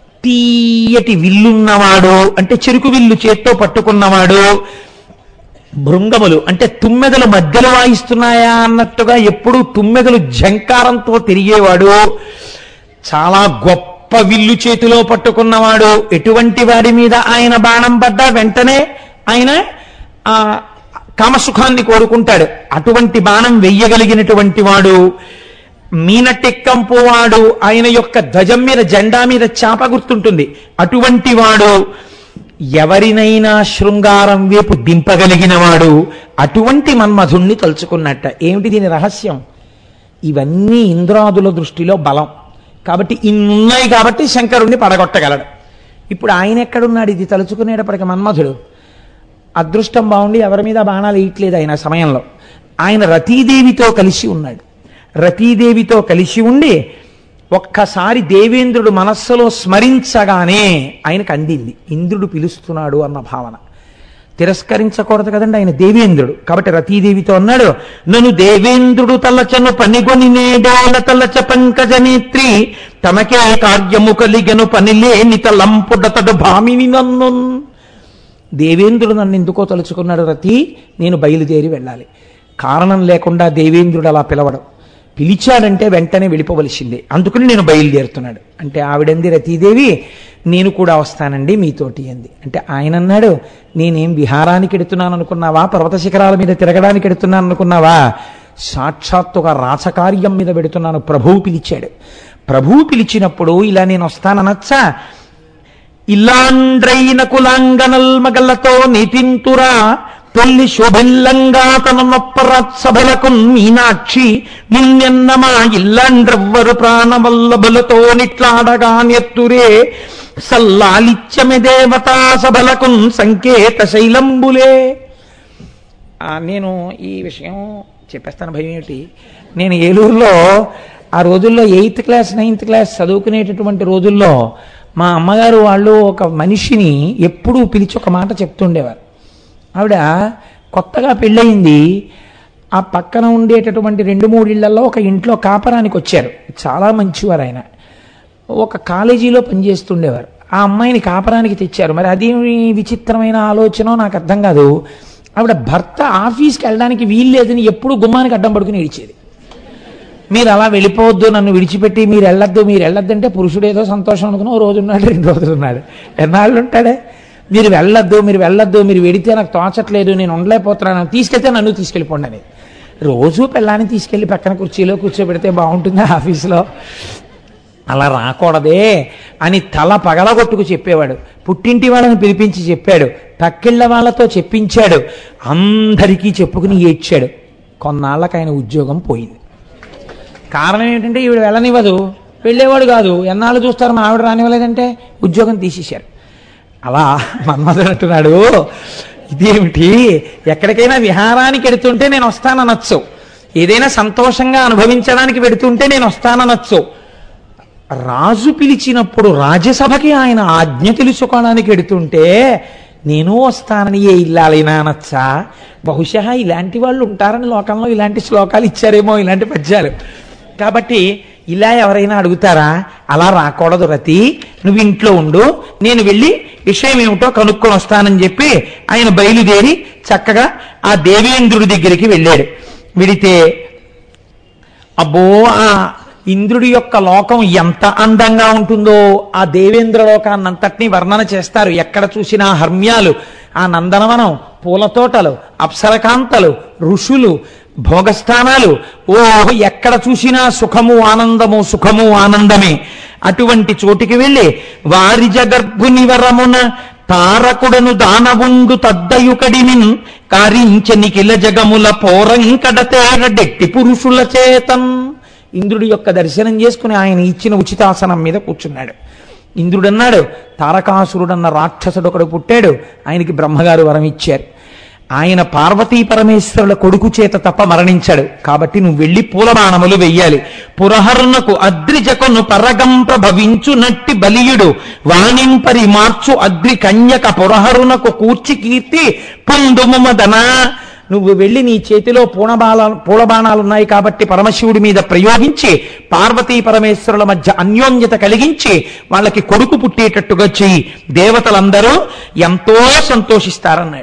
తీయటి విల్లున్నవాడు అంటే చెరుకు విల్లు చేత్తో పట్టుకున్నవాడు భృంగములు అంటే తుమ్మెదలు మధ్యలో వాయిస్తున్నాయా అన్నట్టుగా ఎప్పుడు తుమ్మెదలు జంకారంతో తిరిగేవాడు చాలా గొప్ప విల్లు చేతిలో పట్టుకున్నవాడు ఎటువంటి వాడి మీద ఆయన బాణం పడ్డా వెంటనే ఆయన ఆ కామసుఖాన్ని కోరుకుంటాడు అటువంటి బాణం వెయ్యగలిగినటువంటి వాడు మీనటెక్కంపు వాడు ఆయన యొక్క ధ్వజం మీద జెండా మీద చాప గుర్తుంటుంది అటువంటి వాడు ఎవరినైనా శృంగారం వైపు దింపగలిగిన వాడు అటువంటి మన్మధుణ్ణి తలుచుకున్నట్ట ఏమిటి దీని రహస్యం ఇవన్నీ ఇంద్రాదుల దృష్టిలో బలం కాబట్టి ఇన్నున్నాయి కాబట్టి శంకరుణ్ణి పడగొట్టగలడు ఇప్పుడు ఆయన ఎక్కడున్నాడు ఇది తలుచుకునేటప్పటికి మన్మధుడు అదృష్టం బాగుండి ఎవరి మీద బాణాలు వేయట్లేదు ఆయన ఆ సమయంలో ఆయన రతీదేవితో కలిసి ఉన్నాడు రతీదేవితో కలిసి ఉండి ఒక్కసారి దేవేంద్రుడు మనస్సులో స్మరించగానే ఆయనకు అందింది ఇంద్రుడు పిలుస్తున్నాడు అన్న భావన తిరస్కరించకూడదు కదండి ఆయన దేవేంద్రుడు కాబట్టి రతీదేవితో అన్నాడు నన్ను దేవేంద్రుడు తలచను పనిగొని నేడేల తలచ పంకజ నేత్రి తనకే కార్యము కలిగను పనిలేని తలంపుడతడు భామిని నన్ను దేవేంద్రుడు నన్ను ఎందుకో తలుచుకున్నాడు రతి నేను బయలుదేరి వెళ్ళాలి కారణం లేకుండా దేవేంద్రుడు అలా పిలవడం పిలిచాడంటే వెంటనే వెళ్ళిపోవలసిందే అందుకని నేను బయలుదేరుతున్నాడు అంటే ఆవిడంది రతీదేవి నేను కూడా వస్తానండి మీతోటి అంది అంటే ఆయన అన్నాడు నేనేం విహారానికి ఎడుతున్నాను అనుకున్నావా పర్వత శిఖరాల మీద తిరగడానికి ఎడుతున్నాను అనుకున్నావా సాక్షాత్తుగా రాచకార్యం మీద పెడుతున్నాను ప్రభువు పిలిచాడు ప్రభువు పిలిచినప్పుడు ఇలా నేను వస్తాననొచ్చా ఇల్లాండ్రైన కులాంగనల్ మగలతో నితింతురా తొల్లి శోభిల్లంగా తన నొప్పరాత్సభలకు మీనాక్షి నిన్నెన్నమా ఇల్లాండ్రవ్వరు ప్రాణవల్లభులతో నిట్లాడగా నెత్తురే సల్లాలిత్యమె దేవతా సభలకు సంకేత శైలంబులే ఆ, నేను ఈ విషయం చెప్పేస్తాను భయం ఏమిటి నేను ఏలూరులో ఆ రోజుల్లో ఎయిత్ క్లాస్ నైన్త్ క్లాస్ చదువుకునేటటువంటి రోజుల్లో మా అమ్మగారు వాళ్ళు ఒక మనిషిని ఎప్పుడూ పిలిచి ఒక మాట చెప్తుండేవారు ఆవిడ కొత్తగా పెళ్ళయింది ఆ పక్కన ఉండేటటువంటి రెండు మూడు ఇళ్లలో ఒక ఇంట్లో కాపరానికి వచ్చారు చాలా మంచివారు ఆయన ఒక కాలేజీలో పనిచేస్తుండేవారు ఆ అమ్మాయిని కాపరానికి తెచ్చారు మరి అది విచిత్రమైన ఆలోచన నాకు అర్థం కాదు ఆవిడ భర్త ఆఫీస్కి వెళ్ళడానికి వీల్లేదని ఎప్పుడు గుమ్మానికి అడ్డం పడుకుని ఇడిచేది మీరు అలా వెళ్ళిపోవద్దు నన్ను విడిచిపెట్టి మీరు వెళ్ళొద్దు మీరు వెళ్ళొద్దు అంటే పురుషుడు ఏదో సంతోషం అనుకుని ఓ రోజు ఉన్నాడు రెండు రోజులు ఉన్నాడు ఎన్నాళ్ళు ఉంటాడే మీరు వెళ్ళొద్దు మీరు వెళ్ళొద్దు మీరు వెడితే నాకు తోచట్లేదు నేను ఉండలేకపోతున్నాను తీసుకెళ్తే నన్ను తీసుకెళ్ళిపోండి అనేది రోజు పిల్లాన్ని తీసుకెళ్లి పక్కన కుర్చీలో కూర్చోబెడితే బాగుంటుంది ఆఫీస్లో అలా రాకూడదే అని తల పగలగొట్టుకు చెప్పేవాడు పుట్టింటి వాళ్ళని పిలిపించి చెప్పాడు పక్కిళ్ళ వాళ్ళతో చెప్పించాడు అందరికీ చెప్పుకుని ఏడ్చాడు కొన్నాళ్ళకి ఆయన ఉద్యోగం పోయింది కారణం ఏంటంటే ఈవిడ వెళ్ళనివ్వదు వెళ్ళేవాడు కాదు ఎన్నాళ్ళు చూస్తారు మా ఆవిడ రానివ్వలేదంటే ఉద్యోగం తీసేశారు అలా మన్మధుడు అంటున్నాడు ఇదేమిటి ఎక్కడికైనా విహారానికి ఎడుతుంటే నేను వస్తాననొచ్చు ఏదైనా సంతోషంగా అనుభవించడానికి పెడుతుంటే నేను వస్తాననొచ్చు రాజు పిలిచినప్పుడు రాజ్యసభకి ఆయన ఆజ్ఞ తెలుసుకోవడానికి ఎడుతుంటే నేను వస్తానని ఏ ఇల్లాలైనా అనొచ్చా బహుశా ఇలాంటి వాళ్ళు ఉంటారని లోకంలో ఇలాంటి శ్లోకాలు ఇచ్చారేమో ఇలాంటి పద్యాలు కాబట్టి ఇలా ఎవరైనా అడుగుతారా అలా రాకూడదు రతి నువ్వు ఇంట్లో ఉండు నేను వెళ్ళి విషయం ఏమిటో కనుక్కొని వస్తానని చెప్పి ఆయన బయలుదేరి చక్కగా ఆ దేవేంద్రుడి దగ్గరికి వెళ్ళాడు వెడితే అబ్బో ఆ ఇంద్రుడి యొక్క లోకం ఎంత అందంగా ఉంటుందో ఆ దేవేంద్ర లోకాన్ని అంతటినీ వర్ణన చేస్తారు ఎక్కడ చూసినా హర్మ్యాలు ఆ నందనవనం పూల తోటలు అప్సరకాంతలు ఋషులు భోగస్థానాలు ఓ ఎక్కడ చూసినా సుఖము ఆనందము సుఖము ఆనందమే అటువంటి చోటికి వెళ్ళి వారి జగర్భుని వరమున తారకుడను దానవుండు తద్దయుకడినిన్ కారించని కిల జగముల పోరంకడతేర డెట్టి పురుషుల చేతన్ ఇంద్రుడి యొక్క దర్శనం చేసుకుని ఆయన ఇచ్చిన ఉచితాసనం మీద కూర్చున్నాడు ఇంద్రుడన్నాడు తారకాసురుడన్న రాక్షసుడు ఒకడు పుట్టాడు ఆయనకి బ్రహ్మగారు వరం ఇచ్చారు ఆయన పార్వతీ పరమేశ్వరుల కొడుకు చేత తప్ప మరణించాడు కాబట్టి నువ్వు వెళ్ళి పూలబాణములు వెయ్యాలి పురహరునకు అద్రిజకొను పరగంప భవించు నట్టి బలియుడు వాణింపరి మార్చు అద్రి కన్యక పురహరునకు కూర్చి కీర్తి పొందుమదనా నువ్వు వెళ్ళి నీ చేతిలో పూణబాల పూలబాణాలు ఉన్నాయి కాబట్టి పరమశివుడి మీద ప్రయోగించి పార్వతీ పరమేశ్వరుల మధ్య అన్యోన్యత కలిగించి వాళ్ళకి కొడుకు పుట్టేటట్టుగా చెయ్యి దేవతలందరూ ఎంతో సంతోషిస్తారన్నాడు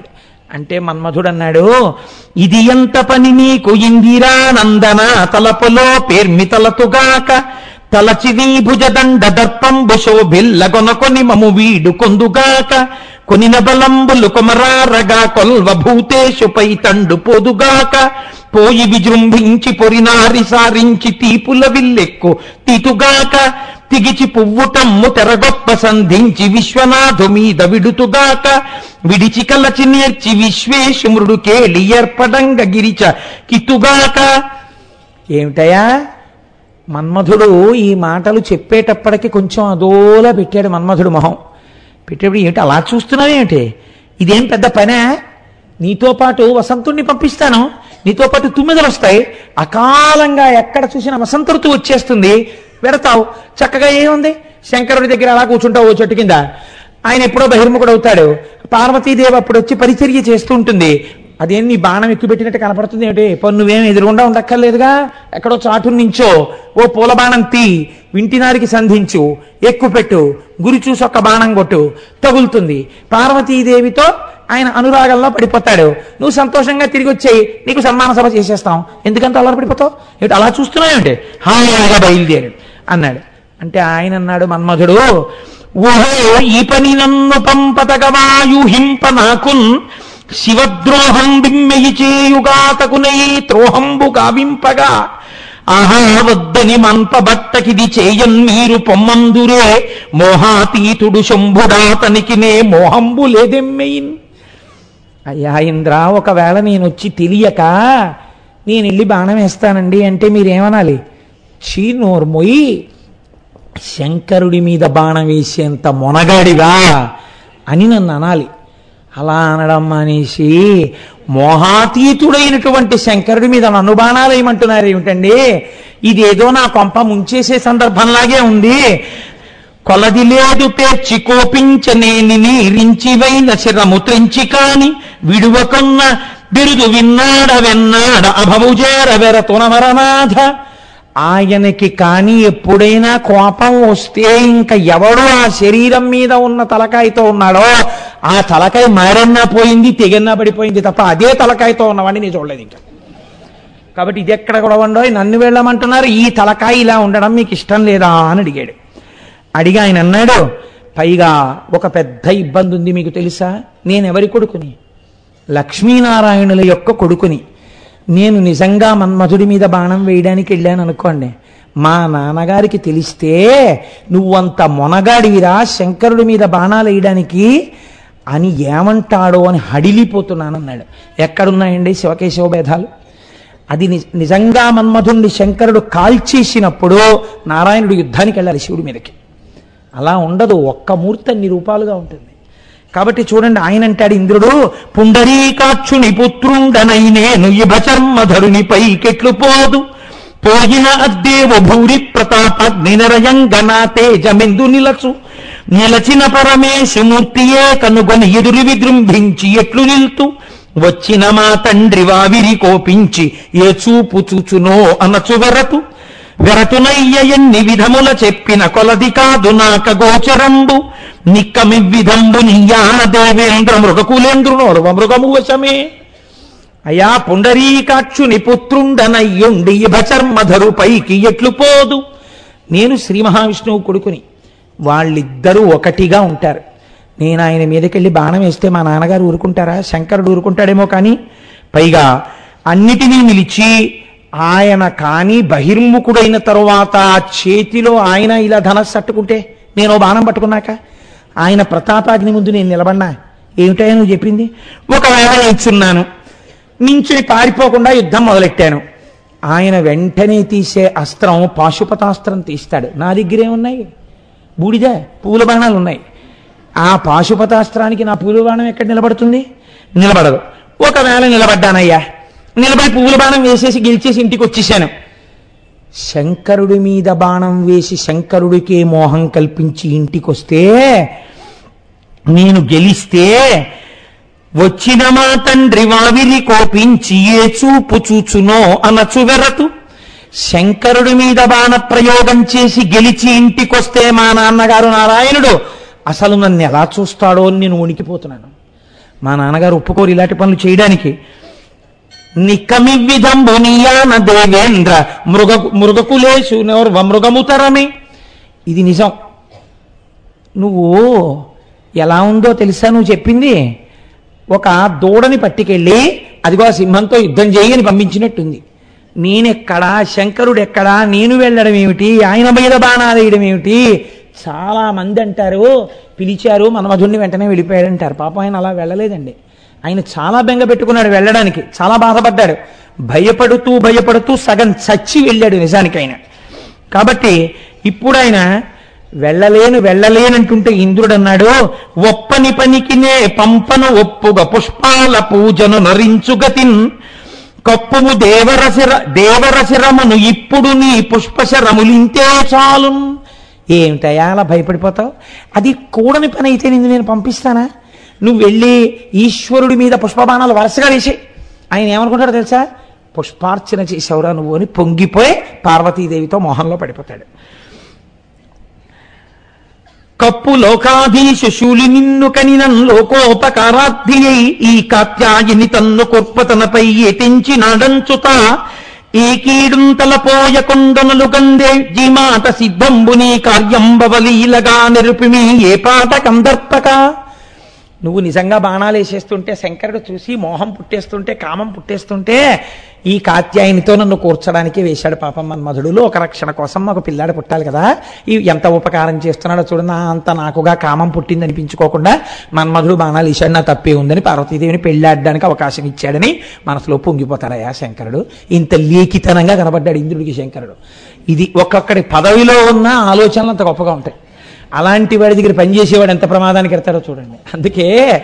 అంటే మన్మధుడు అన్నాడు ఇది ఎంత పని నీకు ఇందిరా నందన తలపులో పేర్మితలతుగాక తలచి నీ భుజదండ దర్పంబు శోభిల్లగొనకొని మము వీడు కొందుగాక కొనిన బలంబులు కొమరారగా కొల్వ భూతేశుపై తండు పోదుగాక పోయి విజృంభించి పొరినారి సారించి తీపుల విల్లెక్కు తీతుగాక తిగిచి పువ్వు తమ్ము తెరగొప్ప సంధించి విశ్వనాథు మీద విడుతుగాక విడిచి కలచి నేర్చి విశ్వేశుమృడు కేలి ఏర్పడంగ గిరిచ కితుగాక ఏమిటయా మన్మధుడు ఈ మాటలు చెప్పేటప్పటికి కొంచెం అదోలా పెట్టాడు మన్మధుడు మొహం పెట్టేప్పుడు ఏమిటి అలా చూస్తున్నావేమిటి ఇదేం పెద్ద పనే నీతో పాటు వసంతుణ్ణి పంపిస్తాను నీతో పాటు తుమ్మిదలు వస్తాయి అకాలంగా ఎక్కడ చూసినా వసంత ఋతువు వచ్చేస్తుంది పెడతావు చక్కగా ఏముంది శంకరుడి దగ్గర అలా కూర్చుంటావు ఓ చెట్టు కింద ఆయన ఎప్పుడో బహిర్ముఖుడు అవుతాడు పార్వతీదేవి అప్పుడు వచ్చి పరిచర్య చేస్తూ ఉంటుంది అదేం నీ బాణం ఎక్కుపెట్టినట్టు కనపడుతుంది ఏమిటి పన్ను నువ్వేం ఎదురుగుండా ఉండక్కర్లేదుగా ఎక్కడో చాటు నుంచో ఓ పూల బాణం తీ వింటినారికి సంధించు ఎక్కుపెట్టు గురి చూసి ఒక్క బాణం కొట్టు తగులుతుంది పార్వతీదేవితో ఆయన అనురాగంలో పడిపోతాడు నువ్వు సంతోషంగా తిరిగి వచ్చేయి నీకు సన్మాన సభ చేసేస్తాం ఎందుకంత అలా పడిపోతావు ఏమిటి అలా చూస్తున్నావు ఏమిటి హాయిగా బయలుదేరాడు అన్నాడు అంటే ఆయన అన్నాడు మన్మధుడు ఓహో ఈ పని నన్ను పంపతగవాయు హింప నాకున్ శివద్రోహం బిమ్మెయి చేయుగాతకునై త్రోహంబు గావింపగా ఆహా వద్దని మన్పబట్టకిది చేయన్ మీరు పొమ్మందురే మోహాతీతుడు శంభుడాతనికి నే మోహంబు లేదెమ్మెయిన్ అయ్యా ఇంద్ర ఒకవేళ నేను వచ్చి తెలియక నేను వెళ్ళి బాణం వేస్తానండి అంటే మీరేమనాలి చీ నోర్మొయ్యి శంకరుడి మీద బాణం వేసేంత మొనగాడిగా అని నన్ను అనాలి అలా అనడం మానేసి మోహాతీతుడైనటువంటి శంకరుడి మీద నన్ను బాణాలు ఏమంటున్నారు ఏమిటండి ఇదేదో నా కొంప ముంచేసే సందర్భంలాగే ఉంది కొలది లేదు పేర్చి కోపించనేని నీరించివైన శిరము త్రించి కాని విడువకొన్న బిరుదు విన్నాడ వెన్నాడ అభవుజేర వెర తునవరనాథ ఆయనకి కానీ ఎప్పుడైనా కోపం వస్తే ఇంకా ఎవడు ఆ శరీరం మీద ఉన్న తలకాయతో ఉన్నాడో ఆ తలకాయ మారన్నా పోయింది తెగన్నా పడిపోయింది తప్ప అదే తలకాయతో ఉన్నవాడిని నేను చూడలేదు ఇంకా కాబట్టి ఇది ఎక్కడ కూడా ఉండో నన్ను వెళ్ళమంటున్నారు ఈ తలకాయ ఇలా ఉండడం మీకు ఇష్టం లేదా అని అడిగాడు అడిగి ఆయన అన్నాడు పైగా ఒక పెద్ద ఇబ్బంది ఉంది మీకు తెలుసా నేను ఎవరి కొడుకుని లక్ష్మీనారాయణుల యొక్క కొడుకుని నేను నిజంగా మన్మధుడి మీద బాణం వేయడానికి వెళ్ళాను అనుకోండి మా నాన్నగారికి తెలిస్తే నువ్వంత మొనగాడివిరా శంకరుడి మీద బాణాలు వేయడానికి అని ఏమంటాడో అని హడిలిపోతున్నానన్నాడు ఎక్కడున్నాయండి శివకేశవ భేదాలు అది ని- నిజంగా మన్మధుణ్ణి శంకరుడు కాల్చేసినప్పుడు నారాయణుడు యుద్ధానికి వెళ్ళాలి శివుడి మీదకి అలా ఉండదు ఒక్క మూర్తి అన్ని రూపాలుగా ఉంటుంది కాబట్టి చూడండి ఆయన అంటాడు ఇంద్రుడు పుండరీకాక్షుని పుత్రుండనై నేను ఇభచర్మధరుని పైకెట్లు పోదు పోయిన అద్దేవ భూరి ప్రతాపాగ్ని నరయంగనా తేజమెందు నిలచు నిలచిన పరమేశమూర్తియే కనుగొని ఎదురు విజృంభించి ఎట్లు నిల్తు వచ్చిన మా తండ్రి వావిరి కోపించి ఏ చూపు చూచునో అనచు వెరతు వెరతునయ్య ఎన్ని విధముల చెప్పిన కొలది కాదు నాక గోచరంబు నిక్కమివ్విధంబు నియాన దేవేంద్ర మృగకులేంద్రునోర్వ మృగము వశమే అయా పుండరీకాక్షుని పుత్రుండనయ్యుండి భచర్మధరు పైకి ఎట్లు పోదు నేను శ్రీ మహావిష్ణువు కొడుకుని వాళ్ళిద్దరూ ఒకటిగా ఉంటారు నేను ఆయన మీదకెళ్ళి బాణం వేస్తే మా నాన్నగారు ఊరుకుంటారా శంకరుడు ఊరుకుంటాడేమో కానీ పైగా అన్నిటినీ నిలిచి ఆయన కానీ బహిర్ముఖుడైన తరువాత చేతిలో ఆయన ఇలా ధనస్సు అట్టుకుంటే నేను ఓ బాణం పట్టుకున్నాక ఆయన ప్రతాపాగ్ని ముందు నేను నిలబడినా ఏమిటో నువ్వు చెప్పింది ఒకవేళ నిల్చున్నాను నించుని పారిపోకుండా యుద్ధం మొదలెట్టాను ఆయన వెంటనే తీసే అస్త్రం పాశుపతాస్త్రం తీస్తాడు నా దగ్గరే ఉన్నాయి బూడిద పూల బాణాలు ఉన్నాయి ఆ పాశుపతాస్త్రానికి నా పూల బాణం ఎక్కడ నిలబడుతుంది నిలబడదు ఒకవేళ నిలబడ్డానయ్యా నిలబడి పూల బాణం వేసేసి గెలిచేసి ఇంటికి వచ్చేసాను శంకరుడి మీద బాణం వేసి శంకరుడికే మోహం కల్పించి ఇంటికొస్తే నేను గెలిస్తే వచ్చిన మా తండ్రి వావిరి కోపించి ఏ చూపు చూచునో అనచు వెరతు శంకరుడి మీద బాణ ప్రయోగం చేసి గెలిచి ఇంటికొస్తే మా నాన్నగారు నారాయణుడు అసలు నన్ను ఎలా చూస్తాడో అని నేను వణికిపోతున్నాను మా నాన్నగారు ఒప్పుకోరు ఇలాంటి పనులు చేయడానికి నిక్కమివిధంబు నీయాన దేవేంద్ర మృగ మృగకులేషు నోర్వ మృగముతరమే ఇది నిజం నువ్వు ఎలా ఉందో తెలుసా నువ్వు చెప్పింది ఒక దూడని పట్టుకెళ్ళి అదిగో ఆ సింహంతో యుద్ధం చేయని పంపించినట్టుంది నేనెక్కడా శంకరుడు ఎక్కడా నేను వెళ్ళడం ఏమిటి ఆయన మీద బాణాలు వేయడం ఏమిటి చాలా మంది అంటారు పిలిచారు మన్మధుడిని వెంటనే వెళ్ళిపోయాడంటారు పాపం ఆయన అలా వెళ్ళలేదండి ఆయన చాలా బెంగ పెట్టుకున్నాడు వెళ్ళడానికి చాలా బాధపడ్డాడు భయపడుతూ భయపడుతూ సగం చచ్చి వెళ్ళాడు నిజానికి ఆయన కాబట్టి ఇప్పుడు ఆయన వెళ్ళలేను వెళ్ళలేనంటుంటే ఇంద్రుడు అన్నాడు ఒప్పని పనికినే పంపను ఒప్పుగా పుష్పాల పూజను నరించుగతిన్ కప్పుము దేవరసిర దేవరసిరమును ఇప్పుడు నీ పుష్పశరములింతే చాలు ఏమిటయా అలా భయపడిపోతావు అది కూడని పని అయితే నిన్ను నేను పంపిస్తానా నువ్వు వెళ్ళి ఈశ్వరుడి మీద పుష్పబాణాలు వరుసగా వేసి ఆయన ఏమనుకుంటాడో తెలుసా పుష్పార్చన చేసావురా నువ్వు అని పొంగిపోయి పార్వతీదేవితో మోహంలో పడిపోతాడు కప్పు లోకాధీశ శూలి నిన్ను కనినన్ లోకోపకారార్థియై ఈ కాత్యాయని తన్ను కుర్పతనపై ఎతించి నాడంచుత ఈ కీడుం తలపోయ కొండనులు గందే జీమాట సిద్ధంబుని కార్యంబవలీలగా నిరుపిమి ఏ పాట కందర్పక నువ్వు నిజంగా బాణాలు వేసేస్తుంటే శంకరుడు చూసి మోహం పుట్టేస్తుంటే కామం పుట్టేస్తుంటే ఈ కాత్యాయనితో నన్ను కూర్చడానికి వేశాడు పాపం మన్మధుడు ఒక రక్షణ కోసం మాకు పిల్లాడు పుట్టాలి కదా ఈ ఎంత ఉపకారం చేస్తున్నాడో చూడు నా అంత నాకుగా కామం పుట్టింది అనిపించుకోకుండా మన్మధుడు బాణాలు వేశాడు నా తప్పే ఉందని పార్వతీదేవిని పెళ్ళాడడానికి అవకాశం ఇచ్చాడని మనసులో పొంగిపోతాడయా శంకరుడు ఇంత లేఖితనంగా కనబడ్డాడు ఇంద్రుడికి శంకరుడు ఇది ఒక్కొక్కడి పదవిలో ఉన్న ఆలోచనలు అంత గొప్పగా ఉంటాయి అలాంటి వాడి దగ్గర పనిచేసేవాడు ఎంత ప్రమాదానికి ఎడతాడో చూడండి అందుకే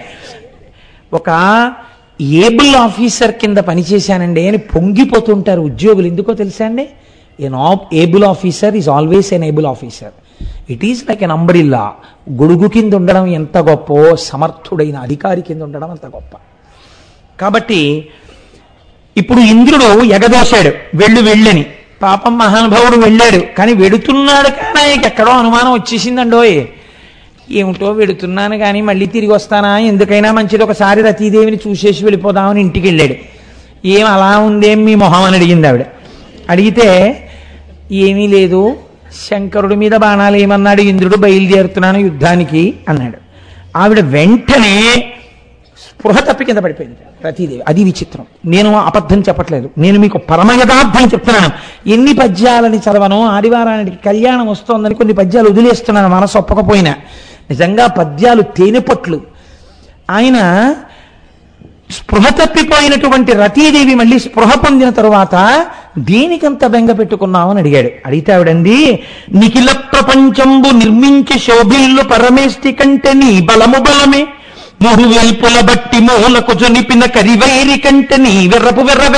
ఒక ఏబుల్ ఆఫీసర్ కింద పనిచేశానండి అని పొంగిపోతుంటారు ఉద్యోగులు ఎందుకో తెలుసా అండి an able officer is always an able officer it is like an umbrella గొడుగు కింద ఉండడం ఎంత గొప్ప సమర్థుడైన అధికారి కింద ఉండడం అంత గొప్ప కాబట్టి ఇప్పుడు ఇంద్రుడు ఎగదోశాడు వెళ్ళు వెళ్ళని పాపం మహానుభావుడు వెళ్ళాడు కానీ వెడుతున్నాడు కానీ ఆయనకి ఎక్కడో అనుమానం వచ్చేసిందండోయ్ ఏమిటో వెడుతున్నాను కానీ మళ్ళీ తిరిగి వస్తానా ఎందుకైనా మంచిది ఒకసారి రతీదేవిని చూసేసి వెళ్ళిపోదామని ఇంటికి వెళ్ళాడు ఏం అలా ఉందేం మీ మొహం అని అడిగింది ఆవిడ అడిగితే ఏమీ లేదు శంకరుడి మీద బాణాలు ఏమన్నాడు ఇంద్రుడు బయలుదేరుతున్నాను యుద్ధానికి అన్నాడు ఆవిడ వెంటనే స్పృహ తప్పి కింద పడిపోయింది రతీదేవి అది విచిత్రం నేను అబద్ధం చెప్పట్లేదు నేను మీకు పరమ యథార్థం చెప్తున్నాను ఎన్ని పద్యాలని చదవను ఆదివారానికి కళ్యాణం వస్తోందని కొన్ని పద్యాలు వదిలేస్తున్నాను మనసు ఒప్పకపోయినా నిజంగా పద్యాలు తేనెపట్లు ఆయన స్పృహ తప్పిపోయినటువంటి రతీదేవి మళ్ళీ స్పృహ పొందిన తరువాత దేనికంత బెంగ పెట్టుకున్నావు అని అడిగాడు అడిగితే ఆవిడంది నిఖిల ప్రపంచంబు నిర్మించి శోభిల్లు పరమేష్టి కంటే నీ బలము బలమే మూడు వేల్పుల బట్టి మూలకు జొనిపిన కరివైరి కంటే నీ వెర్రపు వెర్రవే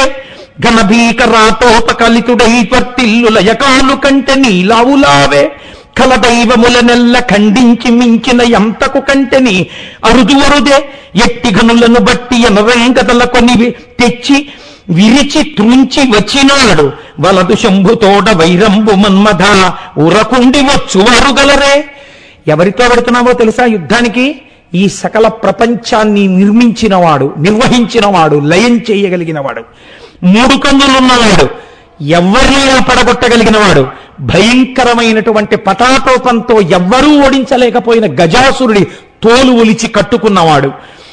ఘనభీకరాటోపకలితుడై త్వర్తిల్లు లయకాలు కంటే నీ లావులావే కలదైవముల నెల్ల ఖండించి మించిన ఎంతకు కంటెని అరుదు అరుదే ఎట్టి గనులను బట్టి ఎనరేంకతల కొని తెచ్చి విరిచి త్రుంచి వచ్చినాడు వలదు శంభుతోడ వైరంబు మన్మధ ఉరకుండి వచ్చువారు గలరే ఎవరితో పెడుతున్నావో తెలుసా యుద్ధానికి ఈ సకల ప్రపంచాన్ని నిర్మించినవాడు నిర్వహించినవాడు లయం చేయగలిగినవాడు మూడు కన్నులున్నవాడు ఎవరినైనా పడగొట్టగలిగిన వాడు భయంకరమైనటువంటి పటాటోపంతో ఎవ్వరూ ఓడించలేకపోయిన గజాసురుడి తోలు ఒలిచి కట్టుకున్నవాడు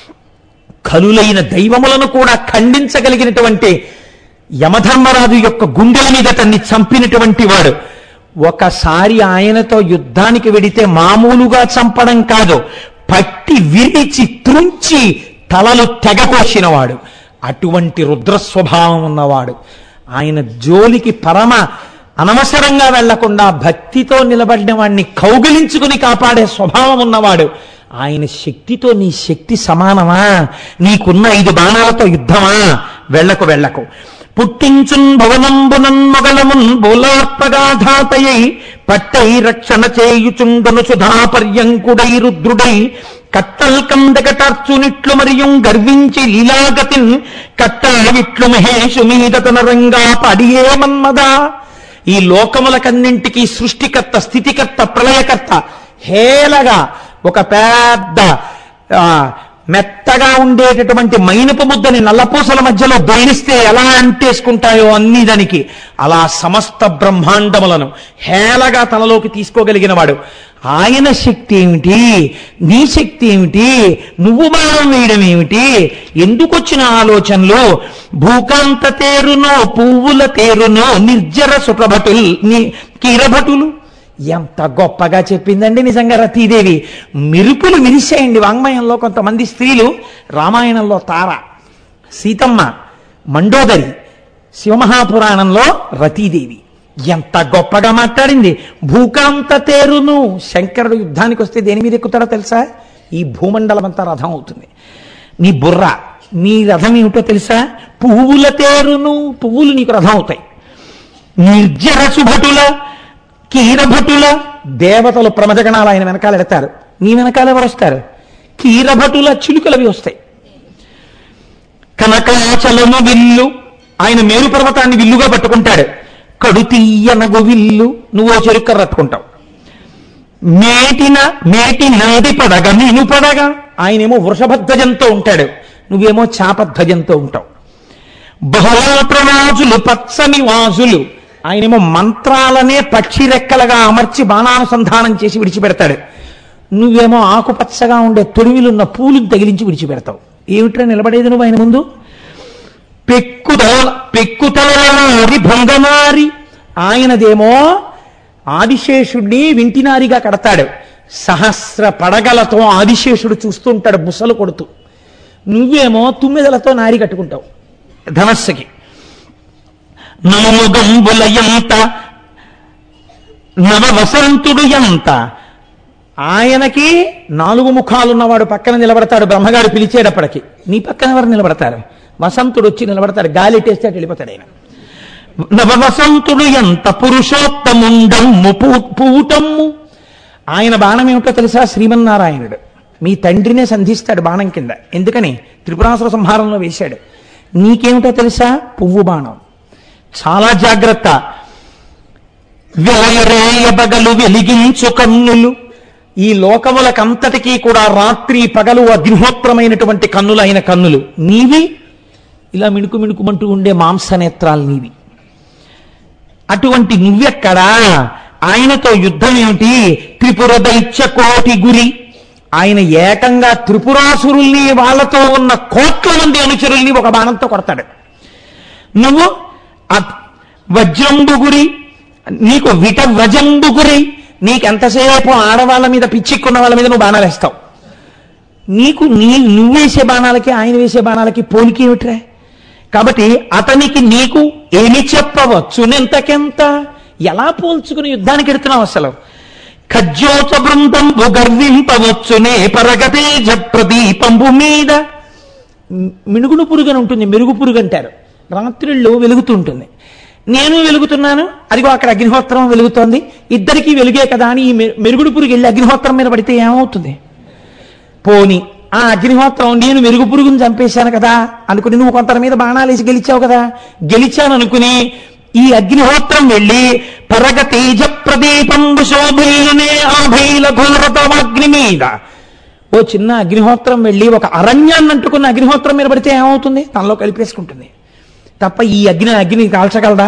కలులైన దైవములను కూడా ఖండించగలిగినటువంటి యమధర్మరాజు యొక్క గుండెల మీద తన్ని చంపినటువంటి వాడు ఒకసారి ఆయనతో యుద్ధానికి వెడితే మామూలుగా చంపడం కాదు పట్టి విరిచి త్రుంచి తలలు తెగకోసినవాడు అటువంటి రుద్ర స్వభావం ఉన్నవాడు ఆయన జోలికి పరమ అనవసరంగా వెళ్లకుండా భక్తితో నిలబడిన వాడిని కౌగిలించుకుని కాపాడే స్వభావం ఉన్నవాడు ఆయన శక్తితో నీ శక్తి సమానమా నీకున్న ఐదు బాణాలతో యుద్ధమా వెళ్ళకు వెళ్ళకు పుట్టించున్ భవనంబునన్ మొగలమున్ బోలార్పగాధాతయై పట్టై రక్షణ చేయుచుండను సుధాపర్యంకుడై రుద్రుడై కట్టల్ కందకటార్చునిట్లు మరియు గర్వించి లీలాగతిన్ కట్టావిట్లు మహేషు మీద తన రంగా పడియే మన్మదా ఈ లోకములకన్నింటికీ సృష్టికర్త స్థితికర్త ప్రళయకర్త హేలగా ఒక పెద్ద ఆ, మెత్తగా ఉండేటటువంటి మైనపు ముద్దని నల్లపూసల మధ్యలో దొరిస్తే ఎలా అంటేసుకుంటాయో అన్ని దానికి అలా సమస్త బ్రహ్మాండములను హేళగా తనలోకి తీసుకోగలిగిన వాడు ఆయన శక్తి ఏమిటి నీ శక్తి ఏమిటి నువ్వు బాణం వేయడం ఏమిటి ఎందుకొచ్చిన ఆలోచనలు భూకాంత తేరునో పువ్వుల తేరునో నిర్జర సుప్రభటుల్ ని కీరభటులు ఎంత గొప్పగా చెప్పిందండి నిజంగా రతీదేవి మెరుపులు మిరిసేయండి వాంగ్మయంలో కొంతమంది స్త్రీలు రామాయణంలో తార సీతమ్మ మండోదరి శివమహాపురాణంలో రతీదేవి ఎంత గొప్పగా మాట్లాడింది భూకాంత తేరును శంకరుడు యుద్ధానికి వస్తే దేని మీద ఎక్కుతాడో తెలుసా ఈ భూమండలం అంతా రథం అవుతుంది నీ బుర్ర నీ రథం ఏమిటో తెలుసా పువ్వుల తేరును పువ్వులు నీకు రథం అవుతాయి నిర్జర సుభటుల కీరభటుల దేవతలు ప్రమదగణాలు ఆయన వెనకాల ఎడతారు నీ వెనకాల ఎవరు వస్తారు కీరభటుల చిలుకలవి వస్తాయి కనకాచలము విల్లు ఆయన మేరు పర్వతాన్ని విల్లుగా పట్టుకుంటాడు కడుతీయనగు విల్లు నువ్వు చెరుక్కర పట్టుకుంటావు మేటిన మేటి నాది పడగ నేను పడగ ఆయనేమో వృషభధ్వజంతో ఉంటాడు నువ్వేమో చాపధ్వజంతో ఉంటావు బహుళాత్రవాజులు పచ్చని వాజులు ఆయనేమో మంత్రాలనే పక్షి రెక్కలుగా అమర్చి బాణానుసంధానం చేసి విడిచిపెడతాడు నువ్వేమో ఆకుపచ్చగా ఉండే తొడిమిలున్న పూలను తగిలించి విడిచిపెడతావు ఏమిట్రా నిలబడేది నువ్వు ఆయన ముందు పెక్కుతల పెక్కుతలనారి భంగనారి ఆయనదేమో ఆదిశేషుడిని వింటినారిగా కడతాడు సహస్ర పడగలతో ఆదిశేషుడు చూస్తుంటాడు బుసలు కొడుతూ నువ్వేమో తుమ్మెదలతో నారి కట్టుకుంటావు ధనస్సుకి నవముగంబుల ఎంత నవ వసంతుడు ఎంత ఆయనకి నాలుగు ముఖాలున్నవాడు పక్కన నిలబడతాడు బ్రహ్మగారు పిలిచేటప్పటికి నీ పక్కన ఎవరు నిలబడతారు వసంతుడు వచ్చి నిలబడతాడు గాలి టేస్తే అటు వెళ్ళిపోతాడు ఆయన నవ వసంతుడు ఎంత పురుషోత్తముండమ్ము పూ- పూటమ్ము ఆయన బాణం ఏమిటో తెలుసా శ్రీమన్నారాయణుడు మీ తండ్రినే సంధిస్తాడు బాణం కింద ఎందుకని త్రిపురాసుర సంహారంలో వేశాడు నీకేమిటో తెలుసా పువ్వు బాణం చాలా జాగ్రత్త వెలయరేయ పగలు వెలిగించు కన్నులు ఈ లోకములకంతటికీ కూడా రాత్రి పగలు అగ్నిహోత్రమైనటువంటి కన్నులైన కన్నులు నీవి ఇలా మిణుకు మిణుకుమంటూ ఉండే మాంసనేత్రాలు నీవి అటువంటి నువ్వెక్కడా ఆయనతో యుద్ధం ఏమిటి త్రిపుర దైత్య కోటి గురి ఆయన ఏకంగా త్రిపురాసురుల్ని వాళ్ళతో ఉన్న కోట్ల మంది అనుచరుల్ని ఒక బాణంతో కొడతాడు నువ్వు అ- వజ్రంబు గురి నీకు విట వ్రజంబు గురి నీకెంతసేపు ఆడవాళ్ళ మీద పిచ్చిక్కున్న వాళ్ళ మీద నువ్వు బాణాలు వేస్తావు నీకు నీ నువ్వు వేసే బాణాలకి ఆయన వేసే బాణాలకి పోలికి ఏమిట్రా కాబట్టి అతనికి నీకు ఏమి చెప్పవచ్చు నెంతకెంత ఎలా పోల్చుకుని యుద్ధానికి ఎడుతున్నావు అసలు ఖజ్జోచ బృందంబు గర్వింపవచ్చునే పరగతేజ ప్రదీపంబు మీద మినుగుడు పురుగు అని ఉంటుంది మెరుగు పురుగు అంటారు రాత్రిళ్ళు వెలుగుతుంటుంది నేను వెలుగుతున్నాను అదిగో అక్కడ అగ్నిహోత్రం వెలుగుతోంది ఇద్దరికీ వెలుగే కదా అని ఈ మె- మెరుగుడు పురుగు వెళ్ళి అగ్నిహోత్రం మీద పడితే ఏమవుతుంది పోని ఆ అగ్నిహోత్రం నేను మెరుగు పురుగుని చంపేశాను కదా అనుకుని నువ్వు కొంత మీద బాణాలు వేసి గెలిచావు కదా గెలిచాను అనుకుని ఈ అగ్నిహోత్రం వెళ్ళి పరగ తేజ ప్రదీపంబు శోభిల్లునే ఆభైల ఘోరతమగ్ని మీద ఓ చిన్న అగ్నిహోత్రం వెళ్ళి ఒక అరణ్యాన్ని అంటుకున్న అగ్నిహోత్రం మీద పడితే ఏమవుతుంది తనలో కలిపేసుకుంటుంది తప్ప ఈ అగ్ని అగ్ని కాల్చగలదా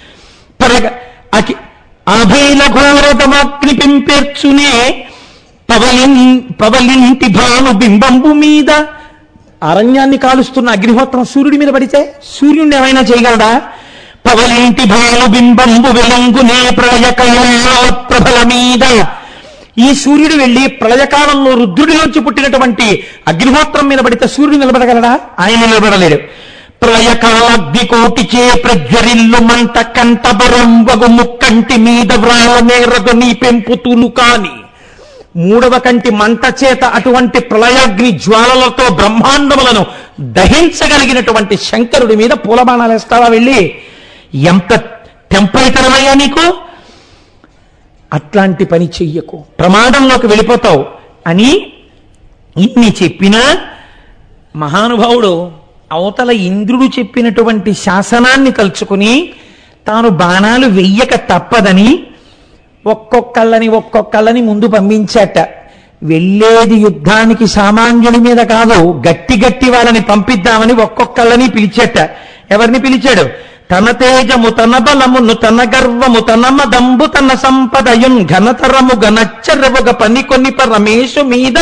పరగ అకి అభైల ఘోరతమగ్ని పింపెర్చునే పవలిన్ పవలింటి భాను బింబంబు మీద అరణ్యాన్ని కాలుస్తున్న అగ్నిహోత్రం సూర్యుడి మీద పడితే సూర్యుడిని ఏమైనా చేయగలడా పవలింటి భాను బింబంబు వెలంగునే ప్రళయకయంలో ప్రభల మీద ఈ సూర్యుడు వెళ్ళి ప్రళయకాలంలో రుద్రుడిలోంచి పుట్టినటువంటి అగ్నిహోత్రం మీద పడితే సూర్యుడు నిలబడగలడా ఆయన నిలబడలేడు ప్రళయకాలగ్ని కోటిచే ప్రజ్వరిల్లు మంట కంటబరంబగు ముక్కంటి మీద వ్రాల నేరదు నీ పెంపుతులు కాని మూడవ కంటి మంట చేత అటువంటి ప్రళయాగ్ని జ్వాలలతో బ్రహ్మాండములను దహించగలిగినటువంటి శంకరుడి మీద పూలబాణాలు వేస్తావా వెళ్ళి ఎంత టెంపరేచరమయ్యా నీకు అట్లాంటి పని చెయ్యకు ప్రమాదంలోకి వెళ్ళిపోతావు అని ఇన్ని చెప్పినా మహానుభావుడు అవతల ఇంద్రుడు చెప్పినటువంటి శాసనాన్ని తలుచుకుని తాను బాణాలు వెయ్యక తప్పదని ఒక్కొక్కళ్ళని ఒక్కొక్కళ్ళని ముందు పంపించాట వెళ్ళేది యుద్ధానికి సామాన్యుడి మీద కాదు గట్టి గట్టి వాళ్ళని పంపిద్దామని ఒక్కొక్కళ్ళని పిలిచేట ఎవరిని పిలిచాడు తన తేజము తన బలమును తన గర్వము తన మదంబు తన సంపదయున్ ఘనతరము గనచ్చరవుగ పని కొన్ని పరమేశు మీద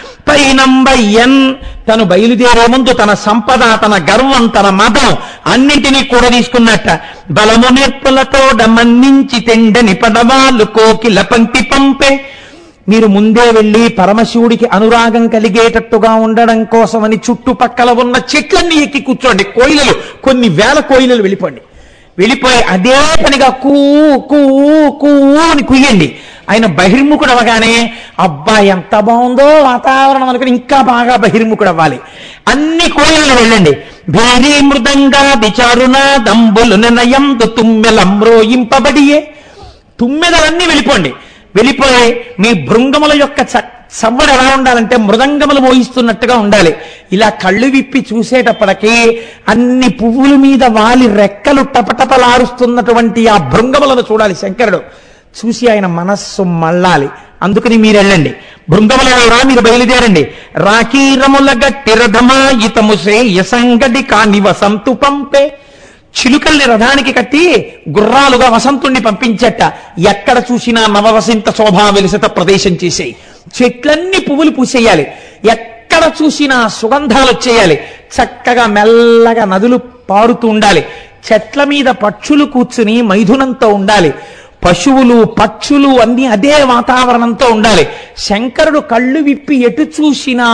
పైనంబయ్యన్ తను బయలుదేరే ముందు తన సంపద తన గర్వం తన మదం అన్నింటినీ కూడా తీసుకున్నట్ట బలము నేర్పులతో మన్నించి తెండని పడవాళ్ళు కోకిల పంక్తి పంపే మీరు ముందే వెళ్ళి పరమశివుడికి అనురాగం కలిగేటట్టుగా ఉండడం కోసమని చుట్టుపక్కల ఉన్న చెట్లన్నీ ఎక్కి కూర్చోండి కోయిలలు కొన్ని వేల కోయిలలు వెళ్ళిపోండి వెళ్ళిపోయి అదే పనిగా కూ కూ కూ అని కుయ్యండి ఆయన బహిర్ముఖుడు అవగానే అబ్బా ఎంత బాగుందో వాతావరణం అనుకుని ఇంకా బాగా బహిర్ముఖుడు అవ్వాలి అన్ని కోయిలలు వెళ్ళండి భేరీ మృదంగా విచారుణ దంబులు నినయం తుమ్మెలంబ్రోయింపబడియే తుమ్మెదలన్నీ వెళ్ళిపోండి వెళ్ళిపోయి మీ భృంగముల యొక్క చ- సవ్వడి ఎలా ఉండాలంటే మృదంగములు మోయిస్తున్నట్టుగా ఉండాలి ఇలా కళ్ళు విప్పి చూసేటప్పటికి అన్ని పువ్వుల మీద వాలి రెక్కలు టపటపలారుస్తున్నటువంటి ఆ భృంగములను చూడాలి శంకరుడు చూసి ఆయన మనస్సు మళ్ళాలి అందుకని మీరు వెళ్ళండి బృందములరా మీరు బయలుదేరండి రాకీరముల గట్టి రథమాయితము శ్రేయసంగడి కాని వసంతు పంపే చిలుకల్ని రథానికి కట్టి గుర్రాలుగా వసంతుణ్ణి పంపించట ఎక్కడ చూసినా నవవసంత శోభా వెలిసత ప్రదేశం చేసేయి చెట్లన్నీ పువ్వులు పూసేయాలి ఎక్కడ చూసినా సుగంధాలు వచ్చేయాలి చక్కగా మెల్లగా నదులు పారుతూ ఉండాలి చెట్ల మీద పక్షులు కూర్చుని మైథునంతో ఉండాలి పశువులు పక్షులు అన్ని అదే వాతావరణంతో ఉండాలి శంకరుడు కళ్ళు విప్పి ఎటు చూసినా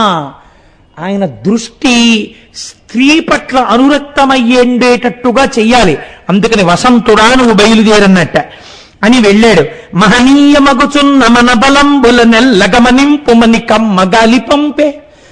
ఆయన దృష్టి స్త్రీ పట్ల అనురక్తమయ్యేటట్టుగా చెయ్యాలి అందుకని వసంతుడా నువ్వు బయలుదేరన్నట్ట అని వెళ్ళాడు మహనీయ మగుచున్న మన బలంబుల నెల్లగమనింపుమని కమ్మ గాలి పంపే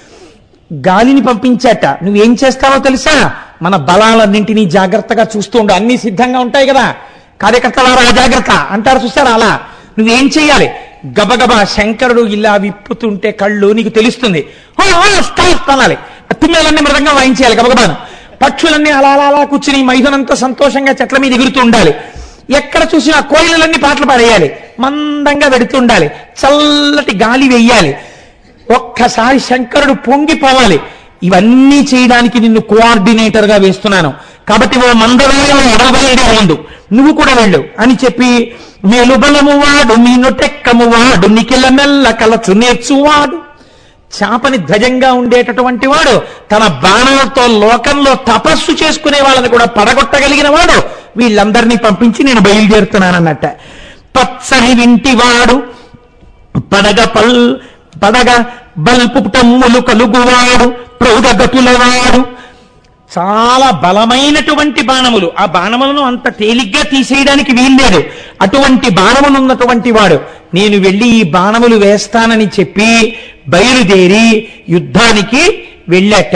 గాలిని పంపించాట నువ్వేం చేస్తావో తెలుసా మన బలాలన్నింటినీ జాగ్రత్తగా చూస్తూ ఉండు అన్ని సిద్ధంగా ఉంటాయి కదా కార్యకర్తలారా జాగ్రత్త అంటారు చూస్తారా అలా నువ్వేం చేయాలి గబగబా శంకరుడు ఇలా విప్పుతుంటే కళ్ళు నీకు తెలుస్తుంది "ఓ, ఓ, స్టాప్" అనాలి తుమ్మెలన్నీ మృదంగా వాయించేయాలి గబగబాను పక్షులన్నీ అలా అలా అలా కూర్చుని మైదనంతో సంతోషంగా చెట్ల మీద ఎగురుతూ ఉండాలి ఎక్కడ చూసినా కోయిలన్నీ పాటలు పాడేయాలి మందంగా వెడుతూ ఉండాలి చల్లటి గాలి వెయ్యాలి ఒక్కసారి శంకరుడు పొంగిపోవాలి ఇవన్నీ చేయడానికి నిన్ను కోఆర్డినేటర్ గా వేస్తున్నాను కాబట్టి ఓ మందవేళ ఎడబయడే ఉండు నువ్వు కూడా వెళ్ళు అని చెప్పి మేలుబలము వాడు మీనుటెక్కము వాడు నిఖిల మెల్ల కలచు నేర్చువాడు చాపని ధ్వజంగా ఉండేటటువంటి వాడు తన బాణాలతో లోకంలో తపస్సు చేసుకునే వాళ్ళని కూడా పడగొట్టగలిగిన వాడు వీళ్ళందరినీ పంపించి నేను బయలుదేరుతున్నానన్నట్ట పచ్చని వింటివాడు పడగ పల్ పడగ బల్పుటమ్ములు కలుగువాడు ప్రౌఢగతులవాడు చాలా బలమైనటువంటి బాణములు ఆ బాణములను అంత తేలిగ్గా తీసేయడానికి వీల్లేదు అటువంటి బాణమునున్నటువంటి వాడు నేను వెళ్ళి ఈ బాణములు వేస్తానని చెప్పి బయలుదేరి యుద్ధానికి వెళ్ళాట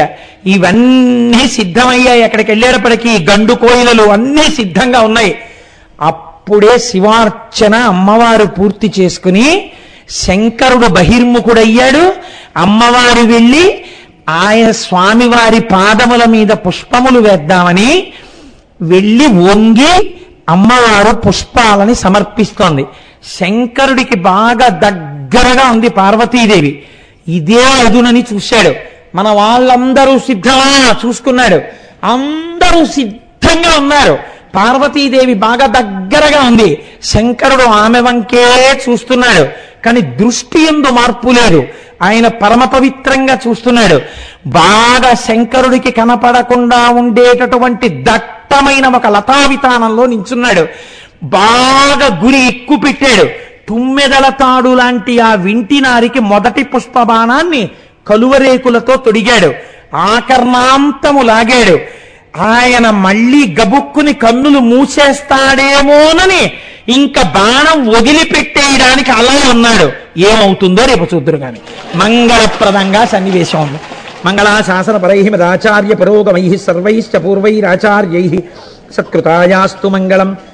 ఇవన్నీ సిద్ధమయ్యాయి అక్కడికి వెళ్ళేటప్పటికీ గండు కోయిలలు అన్నీ సిద్ధంగా ఉన్నాయి అప్పుడే శివార్చన అమ్మవారు పూర్తి చేసుకుని శంకరుడు బహిర్ముఖుడయ్యాడు అమ్మవారు వెళ్ళి ఆయన స్వామివారి పాదముల మీద పుష్పములు వేద్దామని వెళ్ళి వంగి అమ్మవారు పుష్పాలని సమర్పిస్తోంది శంకరుడికి బాగా దగ్గరగా ఉంది పార్వతీదేవి ఇదే అదునని చూశాడు మన వాళ్ళందరూ సిద్ధమా చూసుకున్నాడు అందరూ సిద్ధంగా ఉన్నారు పార్వతీదేవి బాగా దగ్గరగా ఉంది శంకరుడు ఆమె వంకే చూస్తున్నాడు కానీ దృష్టి ఎందు మార్పు లేదు ఆయన పరమ పవిత్రంగా చూస్తున్నాడు బాగా శంకరుడికి కనపడకుండా ఉండేటటువంటి దట్టమైన ఒక లతావితానంలో నించున్నాడు బాగా గురి ఎక్కువ పెట్టాడు తుమ్మెదల తాడు లాంటి ఆ వింటినారికి మొదటి పుష్పబాణాన్ని కలువరేకులతో తొడిగాడు ఆకర్ణాంతము లాగాడు ఆయన మళ్ళీ గబుక్కుని కన్నులు మూసేస్తాడేమోనని ఇంకా బాణం వదిలిపెట్టేయడానికి అలా ఉన్నాడు ఏమవుతుందో రేపు చూద్దరు కానీ మంగళప్రదంగా సన్నివేశం ఉంది మంగళాశాసన పరై మదాచార్య పురోగమై సర్వైశ్చ పూర్వైరాచార్యై సత్కృతాయాస్తు మంగళం